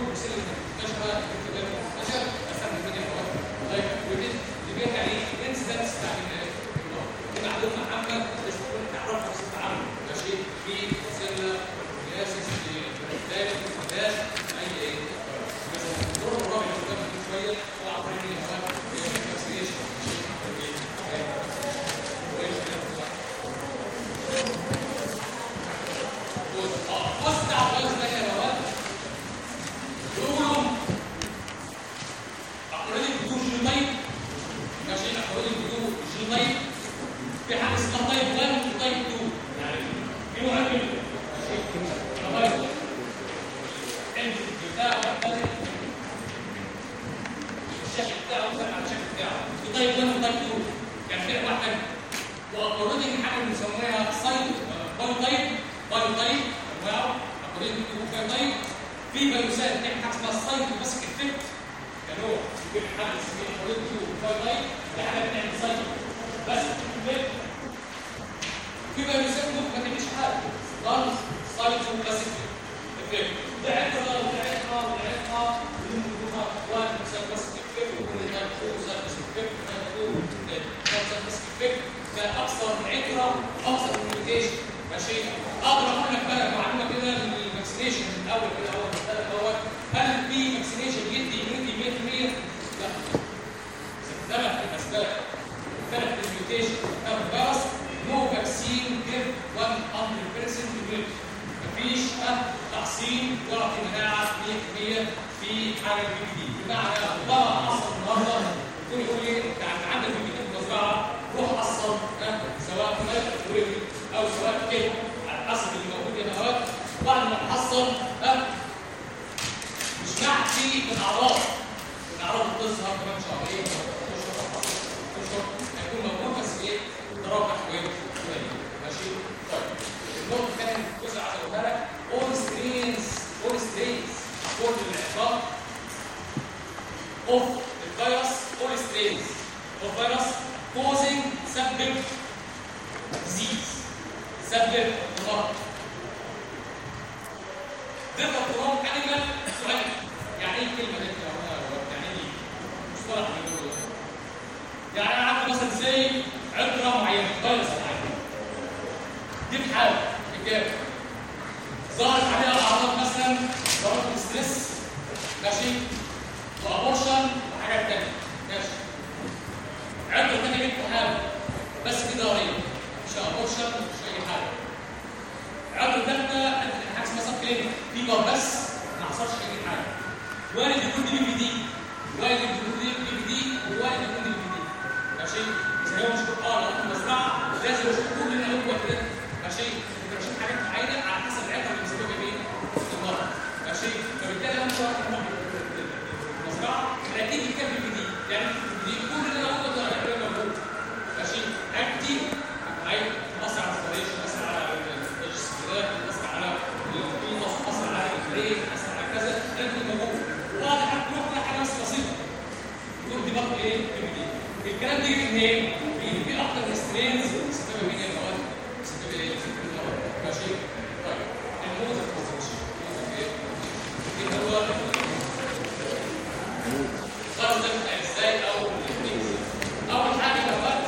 تايب 2 يعني في انواع ثانيه واكوردنج حاجه بنسميها سايت بايو تايب بايو تايب انواع اكوردنج تو بايو تايب في فيروسات بتعمل حاجه اسمها سايت بس افكت كنوع في حاجه اسمها اكوردنج تو بايو تايب دي حاجه بتعمل سايت بس افكت في فيروسات ممكن ما تعملش حاجه خالص سايت بس افكت ده عرفها وده عرفها وده عرفها واحد مثلا بس افكت وكل ده مثلا بس افكت بس افكت كاكثر عكره اكثر كوميونيكيشن ماشي اقدر اقول لك بقى معلومه كده من الفاكسينيشن من الاول كده اول المساله دوت هل في فاكسينيشن يدي immunity 100% لا اختلف الاسباب اختلف الميوتيشن اختلف الفيروس نو فاكسين جيف 100% immunity مفيش تحصين يعطي مناعه 100% في حاجه جديده بمعنى طبعا حصل النهارده يقول يقول لي يعني عندك في البيت المزرعه روح حصل سواء في او سواء كده على حسب اللي موجود هنا اهوت بعد ما تحصل ها مش معدي من اعراض الاعراض بتظهر كمان شهرين اشهر هيكون موجود بس ايه تراجع شويه ماشي طيب النقطه الثانيه الجزء عايز اقولها لك اول سترينز اول سترينز كل الاعراض اوف الفيروس اول سترينز اوف فيروس causing سبب disease سبب مرض ذكر قرآن كلمة سؤال يعني ايه الكلمة دي يعني ايه مصطلح بيقولوا يعني انا عارف مثلا زي عبرة معينة فيروس معين دي بحالة إجابة ظهرت عليها أعراض مثلا ضربة الستريس ماشي وأبورشن وحاجات تانية ماشي عبرة تانية بنت حالة بس دي ضريبة مش أبورشن مش أي حاجة عبرة تالتة حاجة اسمها سب كلينيك فيبر بس ما حصلش أي حاجة وارد يكون دي بي دي وارد يكون دي بي دي ووارد يكون دي بي دي ماشي إذا هو مش اه لو في مزرعة لازم أشوف كل اللي هو كده ماشي أنت بتشوف حاجات معينة على حسب العبرة اللي بيسببها مين المرض ماشي فبالتالي أنا مش عارف المزرعة أكيد كان بي دي يعني دي كل اللي أنا قلته ده هيبقى موجود ماشي حاجات كتير هاي مصر على الفريش مصر على الجسمات مصر على الفينوس مصر على البرين مصر على كذا لازم موجود وبعد حاجة تروح كده حاجة بس بسيطة تقول دي برضه ايه بي الكلام ده جه منين؟ بيجي في اكتر من سترينز بسبب مين يا مواد؟ بسبب ايه؟ بسبب المواد ماشي؟ طيب الموز الكونسبشن ايه؟ ايه هو الغرض ده بتاع ازاي او اول حاجه يا مواد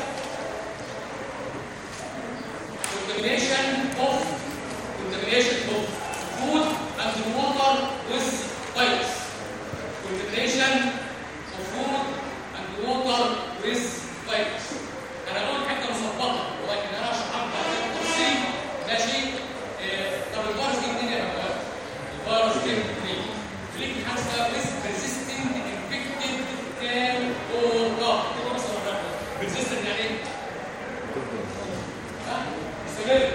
contamination of contamination of food and water with virus contamination of food and water with virus انا اقول حته مثبطه ولكن انا هشرحها بعدين بالتفصيل ماشي آه، طب الفيروس جه منين يا بابا؟ الفيروس جه منين؟ ليك حاجه اسمها persistent infected can or not كده مثلا persistent يعني ايه؟ ها؟ مستمر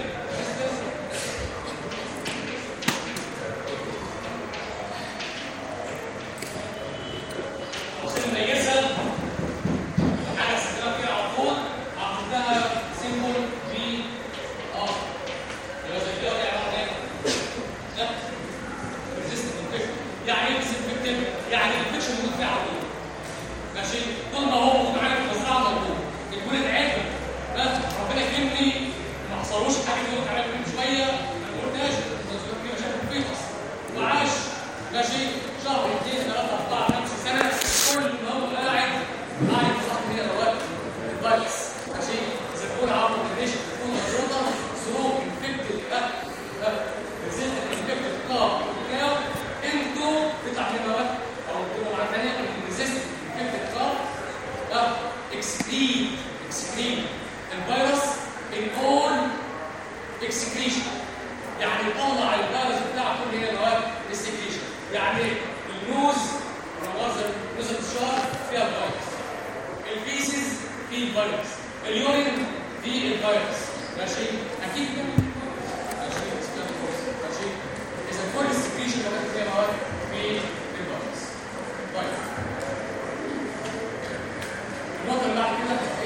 عشان نميزها حاجه استخدمها فيها على طول عملتها سيمبل بي اه يبقى زي كده دي عباره عن ايه؟ لا ريزيستنت انفكشن يعني ايه ريزيستنت يعني الانفكشن موجود فيها على طول ماشي طول ما هو موجود معايا في المزرعه موجود يكون اتعافى بس ربنا يكرمني ما حصلوش حاجه اللي قلت عليها من شويه ما قلتهاش في مشاكل في الفيتس وعاش ماشي شهر اثنين ثلاثه اربعه خمسه سنه كل ما هو قاعد قاعد في صحن هي رواد الفيروس ماشي اذا تكون عامل كونديشن تكون مضغوطه سروق انفكتد ريزيستنت انفكتد كاب كاو انتوا بتاع مواد او بتقولوا مع ثانيه ريزيستنت انفكتد كاب اكسكريت اكسكريت الفيروس in all excretion يعني طلع الفيروس بتاعه كل هي مواد السكريشن يعني النوز روازل نوز الشعر فيها فيروس الفيسز فيه فيروس اليورين فيه الفيروس ماشي اكيد كده ماشي ماشي اذا كل السكريشن موجود فيها مواد فيه الفيروس طيب النقطه اللي بعد كده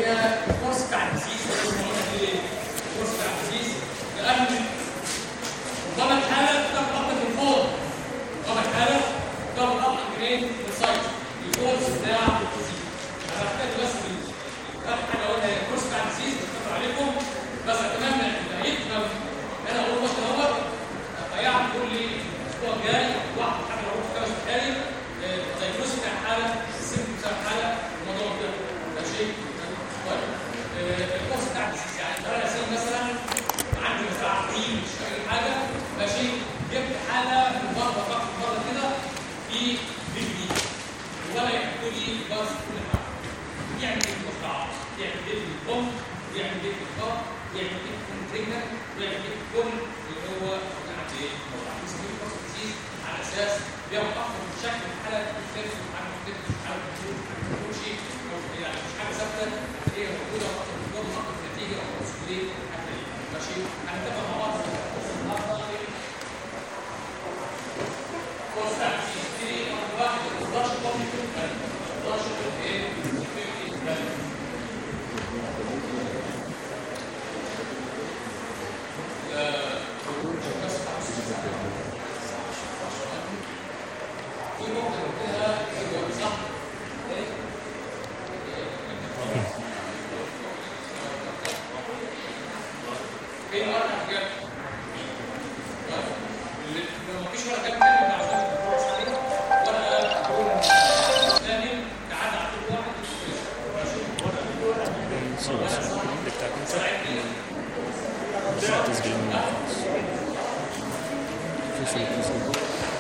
هي الكورس بتاع الديزيز الكورس بتاع الديزيز لان ربما الحاله تاخد اكتر من فور ربما الحاله تاخد اكتر من ايه؟ من سايت الكورس بتاع الديزيز انا هحتاج بس من اخر حاجه اقولها هي الكورس بتاع الديزيز بشكر عليكم بس اتمنى ان هيفهم انا اقول بس اهوت هيعرف يقول لي الاسبوع الجاي واحد حاجه لو في خمس دقايق الدايجنوز بتاع الحاله السن بتاع الحاله الموضوع ده ده شيء طيب آه، الكورس بتاع الديزيز يعني انا مثلا مثلا عندي مزرعه عقيم مش فاكر حاجه ماشي جبت حاله من بره فقط بره كده في بيج دي ولا يحطوا لي بس كل حاجه يعمل ايه في المزرعه؟ يعمل ايه في الام؟ يعمل ايه في الاب؟ يعمل ايه في التريجنر؟ ويعمل ايه في كل اللي هو يعني ايه؟ المزرعه بيسميه كورس ديزيز على اساس بياخد اكتر من شكل الحاله بتختلف عن مختلف عن كل شيء يعني مش حاجه ثابته هي موجوده اكتر من جوه اكتر من نتيجه او كورس ليه ماشي هنتفق مع بعض في الكورس النهارده كورس بتاع الديزيز رقم واحد ما تقدرش تطبق كل حاجه ما تقدرش تقول ايه؟ فين ورقه حاجات لو مفيش ورقه كامله ما عاوزناش نخلص عليها ورقه تكون لازم تعدي على كل واحد تسجيل من كيف التسجيل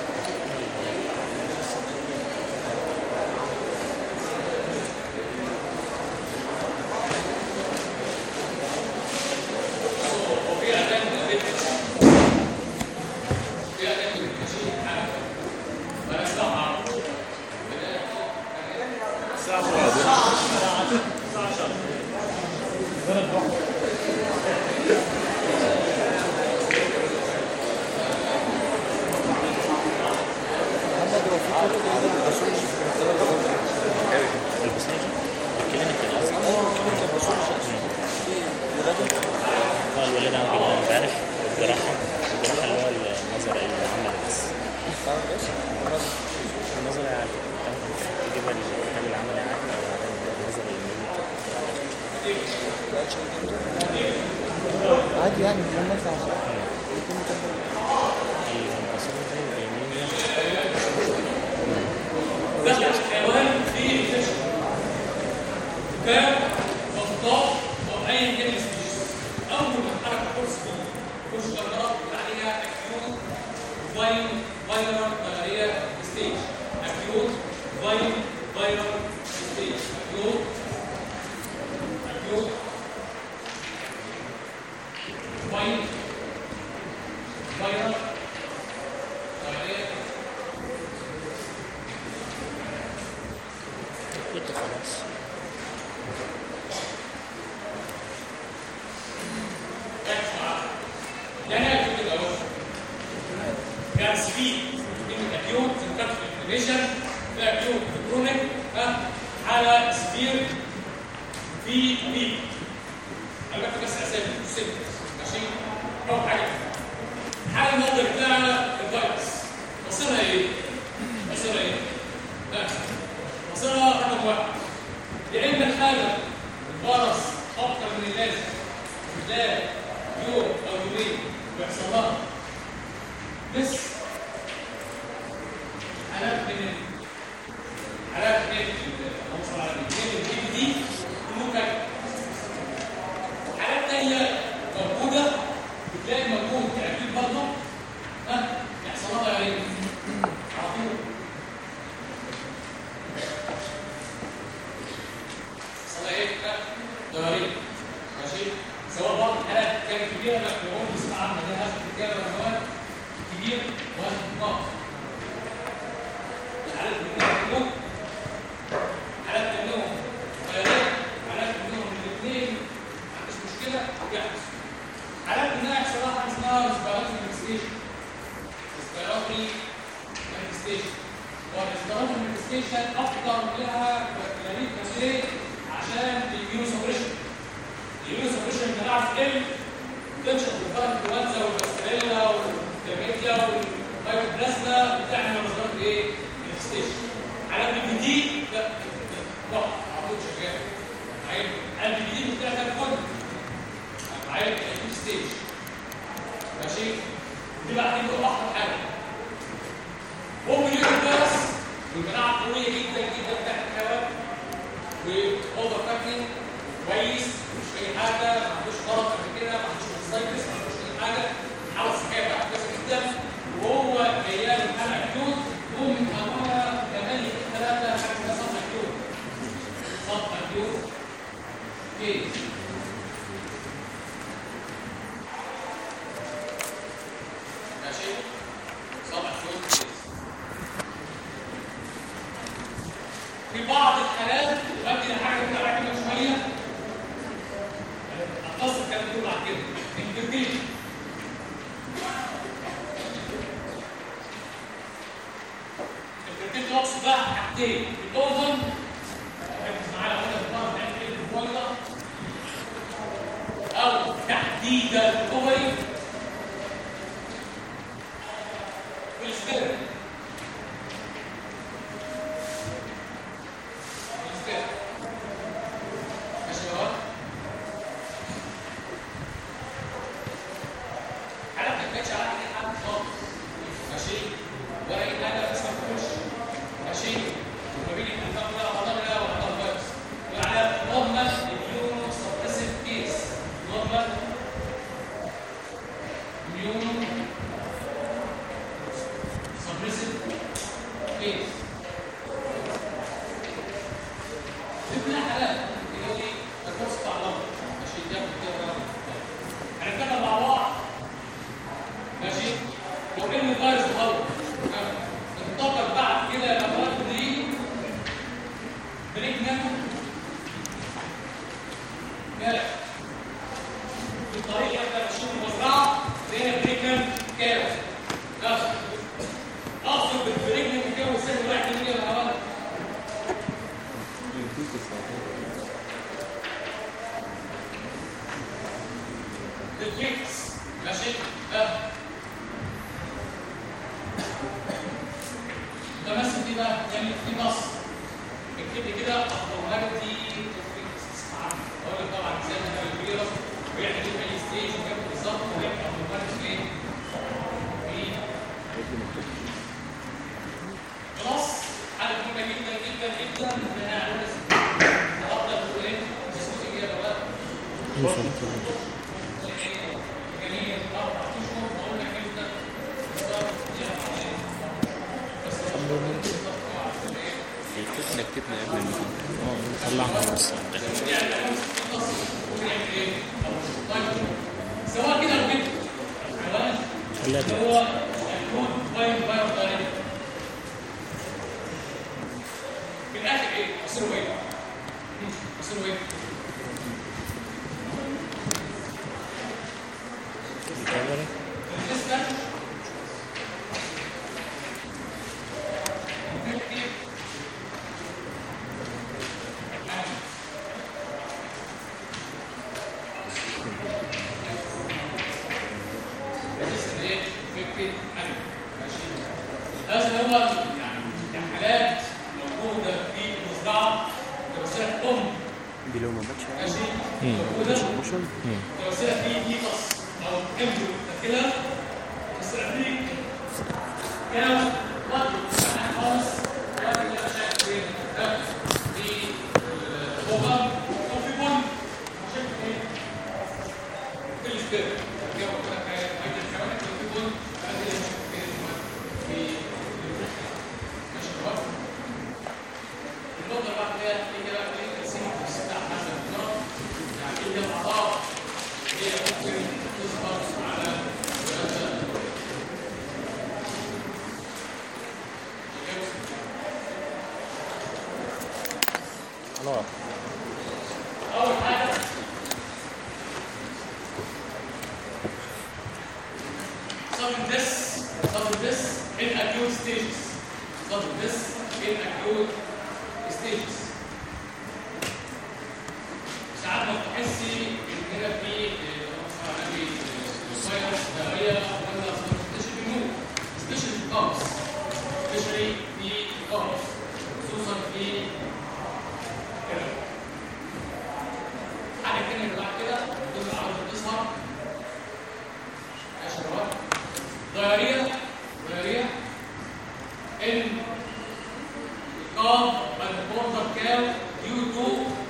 وفي اعلان للريتش في اعلان للريتش حاجه وانا سامع البساجة الكلينيكال هو الولاد عندي جاي امبارح الجراحة الجراحة اللي هو النظري العمل بس النظري عادي تجيب الحاجة العملي عادي وبعدين النظري عادي يعني من الناس عشان البصري زي اليمين دخل الحيوان في انفكشن كان ضغطات او ايا كان السبيشيز اول ما اتحرك كورس فيه كورس جرارات بيقول عليها اكيوت فاين فايرال دايريا ستيج اكيوت فاين فايرال ستيج اكيوت اكيوت فاين فايرال دايريا كنت خلاص يعني كده اهو كان سبيد ان اكيوت كانت انفلاميشن في اكيوت كرونيك حاله سبير في بيك انا بكتب بس اسامي مش سيمبل ماشي اول حاجه حاله الموضوع بتاع الفيروس مصيرها ايه؟ مصيرها ايه؟ ها مصيرها رقم واحد يا اما الحاله الفيروس اكتر من اللازم لا يوم او يومين ويحصل لها بس حالات من ال- حالات من ال- اللهم صل على النبي من البي دي ممكن حالات تانية موجودة بتلاقي موجود تأكيد برضه ها يحصل لها ايه؟ على طول يحصل لها ايه؟ ها؟ ضررين ماشي سواء بعض الحالات كانت كبيره مكتوبون بصفه عامه ده هذا الكتاب عنوان كبير وزن ناقص الحالات اللي بتكون حالات منهم غيرات حالات منهم الاثنين ما عندش مشكله يحدث حالات منها يحصل لها حاجه اسمها ريسبيراتوري مانيفستيشن ريسبيراتوري مانيفستيشن والريسبيراتوري مانيفستيشن اكتر لها كلاريت ليه؟ عشان اليونو سبريشن اليونو سبريشن بنعرف ايه تنشط الفرق الانفلونزا والباستريلا والكلاميديا والمايكوبلازما بتعمل نظرات ايه؟ الستيشن على البي دي لا لا عمود شغال عيب البي دي بتاعها كل عيب ستيج ماشي دي بقى دي احلى حاجه هو اليونيفرس والمناعه قويه جدا جدا بتاعت الحيوان واوفر فاكتنج كويس مش اي حاجه ما عندوش مرض قبل كده ما عندوش سايكس ما عندوش اي حاجه حاله صحيه بتاعته كويسه جدا وهو جاي له حاله اكيوت ومن اولها كمان في ثلاثه حاجه اسمها صف اكيوت صف اكيوت كيس ماشي صف اكيوت كيس في بعض الحالات وبدي الحاجه اللي بتاعتها كده شويه اتصل كان بيقول بعد كده انفيرتيلتي الانفيرتيلتي اقصد بقى حاجتين الاوفن ركز معايا وانا بتمرن نعمل ايه في الفويضه او تحديدا الاوفري والسبيرت والسبيرت ماشي يا ولد حالة ما كانتش على اي حد خالص ماشي ولا اي حاجه اسمها تخش ماشي وما بين الانفاق ده وحضر ده وحضر فيروس وعلى نورمال اميونو سبريسيف كيس نورمال اميونو سبريسيف كيس دي كلها حالات اللي هو ايه الكورس بتاع الامر ماشي ده كده هنتكلم مع بعض ماشي لو ان الفيروس غلط انتقل بعد كده لمرض دي بريجنان جالك في الطريق احنا ماشيين المزرعه لقينا بريجنان كاوس اقصد اقصد بالبريجنان كاوس ازاي واحد من الهواء الفيكس ماشي اه تمثل دي بقى يعني في نص اكتب لي كده ابنورماليتي اقول لك طبعا ازاي ده الفيروس ويعمل ايه في اي ستيج وكام بالظبط ويعمل ابنورماليتي ايه في خلاص حاجه مهمه جدا جدا جدا ان انا اقول افضل تقول ايه تسكتي كده يا ولاد جميل اربع اشهر اقول لك انت نكتنا قبل المكان طلعنا بس سواء كده او كده حيوان خليها اللي هو الكود باين باين باين في الاخر ايه؟ مصيره ايه؟ مصيره ايه؟ الكاميرا الريزيستنس effective resistant ايه؟ effective animal. ماشي هذا هو يعني الحالات موجوده في المزرعه كمسألة ام دي لو ما باتش ماشي موجوده موشن لو سأل فيه فيتس أو إمبريو داخلها تسأل فيه كام رجل يعني خالص رجل اللي أنا شايف إيه ده في البوغر أو في بن شايف إيه في السبير جاب كده حاجة حاجة الحيوانات اللي في بن هذه اللي شايف إيه في ماشي كويس النقطة بعد كده في كده في تقسيم بتاع مثلا يعني كده الأعضاء هي ممكن تظهر على ثلاثة خلاص أول حاجة sudden this, sudden this in acute stages. Sudden this in acute stages. and border cow due to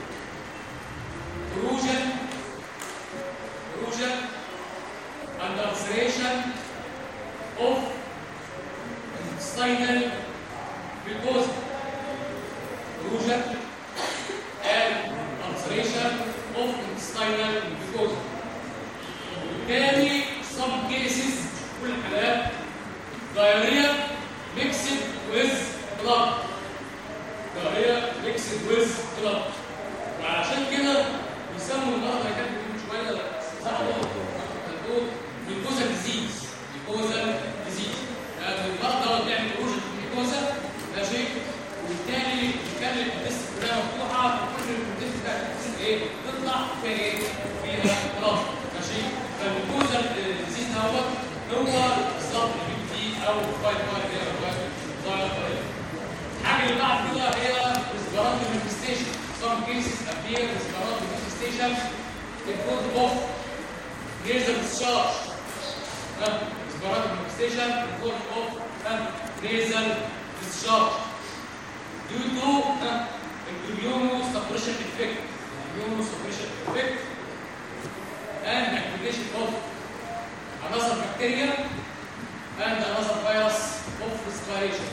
erosion erosion and ulceration of intestinal mucosa erosion and ulceration of intestinal mucosa وبالتالي some cases كل الحالات diarrhea mixed with blood diarrhea mixed with blood وعشان كده بيسموا المرض اللي كانت من شويه صاحبه الدكتور ميكوزا ديزيز ميكوزا ديزيز لان المرض ده بيعمل اروجن في الميكوزا ده شيء وبالتالي بيخلي الدست كلها مفتوحه وكل الدست بتاعت الدست ايه تطلع فيها ايه فيها بلاد ماشي فالميكوزا ديزيز دوت هو بالظبط البي تي او فايت مارك كده الحاجه اللي بعد كده هي respiratory manifestation some cases appear respiratory manifestation in form of nasal discharge uh, respiratory manifestation in form of uh, nasal discharge due to uh, immunosuppression effect immunosuppression effect and activation of another bacteria and another virus of respiration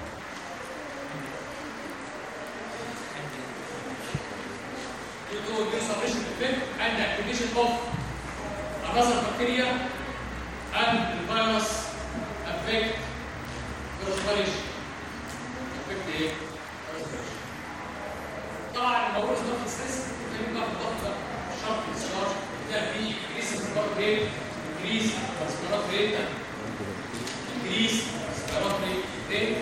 due to immunosuppression effect and activation of another bacteria and the virus affect the respiration. affect ايه؟ respiration. طبعا الموضوع ده ستريس زي ما قلنا ضغط شرط الانسشار ده في انكريس ريسبيرات ريت انكريس ريسبيرات ريت انكريس ريسبيرات ريت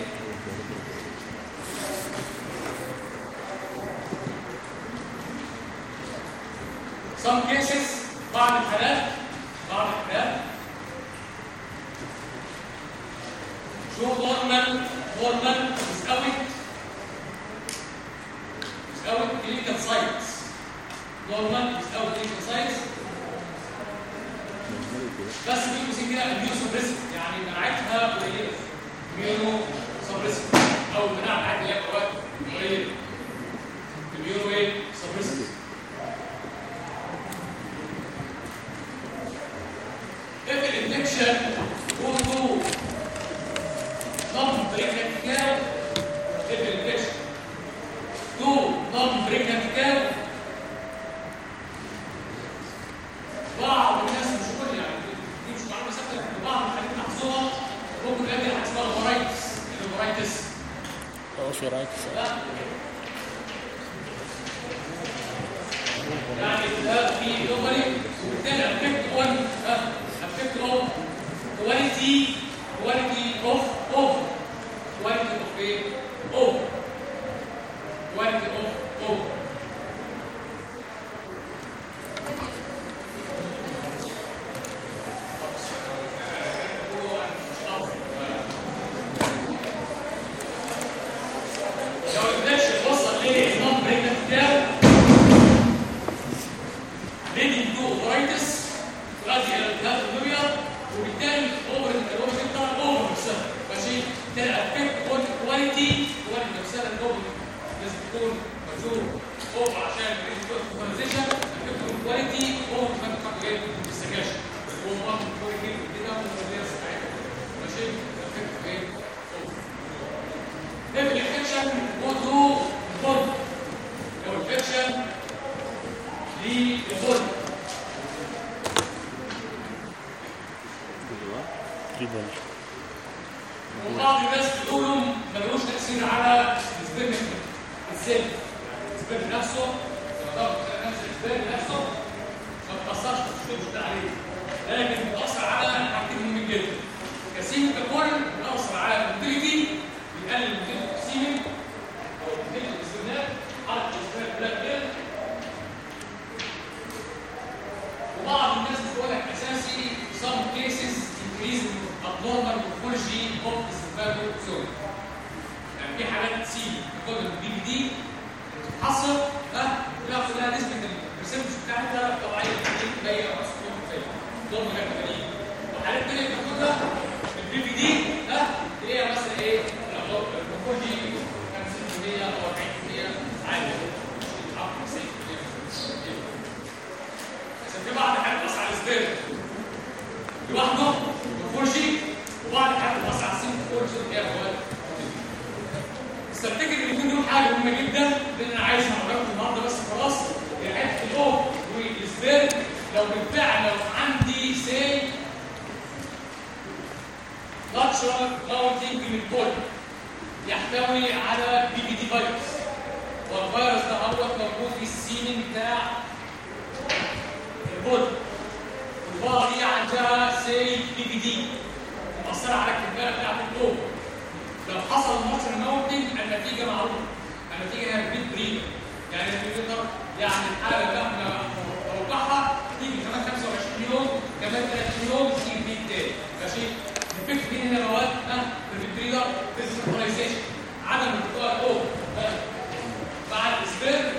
some cases بعض الحالات بعض الحالات شو normal normal without without clinical signs normal without clinical signs بس في جزء كده اميونو سبريسيف يعني مناعتها قليله اميونو سبريسيف او المناعه بتاعتها اللي هي قليله اميونو ايه سبريسيف if the infection go to non-pregnant cow, if the infection to non-pregnant cow, بعض الناس مش كل يعني دي مش معلومه ثابته لكن بعض الحالات محظوظه ممكن يؤدي لحاجه اسمها الهورايتس الهورايتس اوشورايتس لا يعني ده في دوبلي وبالتالي افكت اون افكت اون كواليتي كواليتي اوف اوف كواليتي اوف ايه؟ اوف كواليتي اوف اوف لو الانفكشن وصل لنون بريجننت بتاعه leading to ovaries تؤدي الى التهاب الدنيا وبالتالي الاوفر الاوفر بتاع الاوفر نفسها ماشي ده افكت اون كواليتي كواليتي نفسها الاوفر لازم تكون مجهول اوفر عشان الكواليزيشن افكت اون كواليتي اوفر كمان بتاعته ايه السكاشن هو مؤمن كواليتي كده والمدير ساعتها ماشي افكت ايه اوفر if الانفكشن go to body لو الانفكشن للبودي تريبل وبعض الناس بيقولوا ملوش تاثير على السبرم السيل السبرم نفسه لما ضغط نفس السبرم نفسه ما بتاثرش في الشغل ده عليه لكن بتاثر على حاجتين مهمين جدا كسيم ككل بتاثر على الموتيليتي بيقلل موتيليتي السيمن او موتيليتي الاسبرمات حركه الاسبرمات كلها بتقل وبعض الناس بتقول لك اساسي some cases increase abnormal morphology of the spermatozoa يعني في حالات سي بتاخد البي بي دي بتتحصل ها بياخد لها نسبه الريسبتورز بتاعتها طبيعيه باينه او اسمها مختلفه دول غير تمارين وحالات تانيه بتاخدها البي بي دي ها تلاقيها مثلا ايه المورفولوجي 50% او 40% هي عادي بتتحط سيف عشان في بعض الحاجات بتأثر على السبيرم لوحده بفرشي وبعض الحاجات بتأثر على السين بفرشي هي مواد بس افتكر ان الاثنين دول حاجه مهمه جدا لان انا عايز اعرفكم النهارده بس خلاص هي حته الاوف والسبيرم لو بالفعل لو عندي سي ناتشرال ماونتنج من كل يحتوي على بي بي دي فيروس والفيروس ده هو موجود في السيمن بتاع البول والبقره دي عندها سي بي بي دي مأثرة على الكمبيوتر بتاعت الأوف لو حصل ناتشرال ماونتنج النتيجة معروفة النتيجة هي البيت بريمر يعني الكمبيوتر يعني الحالة اللي احنا نتوقعها تيجي كمان 25 يوم كمان 30 يوم تيجي البيت تاني ماشي الفكر مين هنا مواد ها البريدر فيزيكاليزيشن عدم انتقال الاوف مع الاسبيرم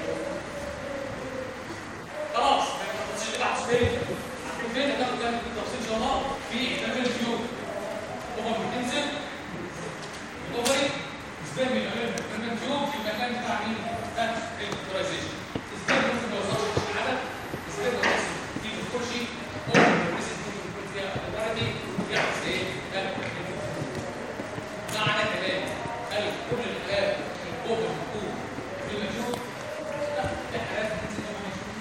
خلاص ما تحطش اللي بعد سبيرم عارفين فين هتاخد كام تفصيل ان شاء الله في اكتمال الفيوم طبعا بتنزل الاوفري سبيرم يبقى من الفيوم في المكان بتاع مين؟ بتاع الفيزيكاليزيشن السبيرم ممكن ما يوصلش العدد السبيرم بس في الكرسي اوفر بس فيها البلدي يحدث ايه؟ معنى كلام قال كل الحالات الاوفر مكتوب في المجهول لا في حالات بتنزل في المجهول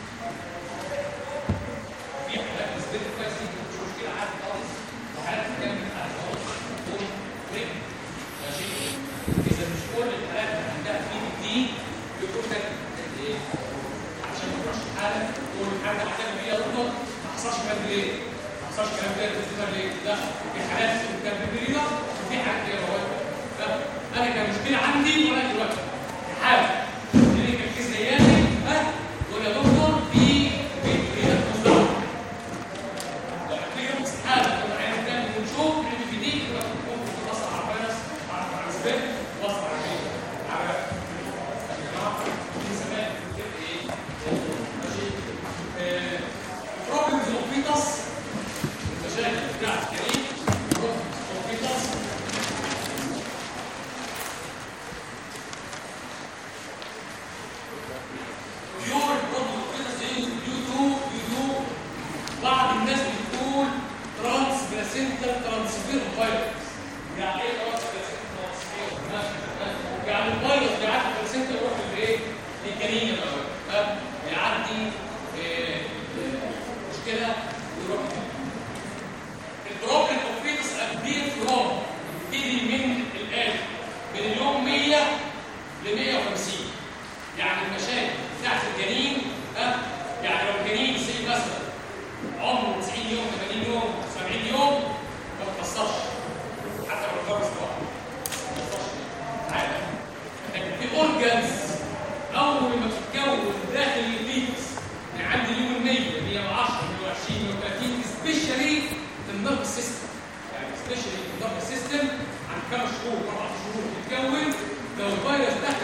في حالات بتثبت كويس جدا مش مشكله عادي خالص وحالات بتكمل عادي خالص تقول رجل ماشي اذا مش كل الحالات اللي عندها في دي بيكون ده ايه؟ عشان ما تروحش الحاله تقول الحاله هتعمل فيها دكتور ما حصلش كلام ليه؟ ما حصلش كلام ليه؟ بتظهر ليه؟ لا في حالات كان بيبرينا وفي حالات هي مواد انا كان مشكله عندي ولا دلوقتي حاله اللي كان في زيادة ها يقول يا دكتور في في بريدة مصدر لما تيجي استحاله تقول عايز تعمل ونشوف اللي في دي يبقى ممكن تبص على الفيروس على الاسباب تبص على ايه؟ على يا جماعه في زمان كده ايه؟ ماشي بروبلمز اوف فيتاس المشاكل بتاعت كريم بروبلمز اوف فيتاس بيور برضه كده زي يو 2 يو 2 بعض الناس بتقول ترانس بلاسنتال ترانسفير فيروس يعني ايه ترانس بلاسنتال ترانسفير يعني الفيروس بيعدي البلاسنتا يروح للايه؟ للجنين الاول بيعدي آه، آه، مشكله ويروح البروبلم اوف فيتس كبير فروم تيجي من الان من اليوم 100 ل 150 يعني المشاكل بتاعت الجنين ها يعني لو الجنين سي مثلا عمره 90 يوم 80 يوم 70 يوم ما بتكسرش حتى لو الفيروس واحد ما بتكسرش عادي لكن في اورجانز اول ما بتتكون داخل الفيتس من عند اليوم ال 100 110 120 130 سبيشالي في النرف سيستم يعني سبيشالي في النرف سيستم عند خمس شهور اربع شهور بتتكون لو الفيروس دخل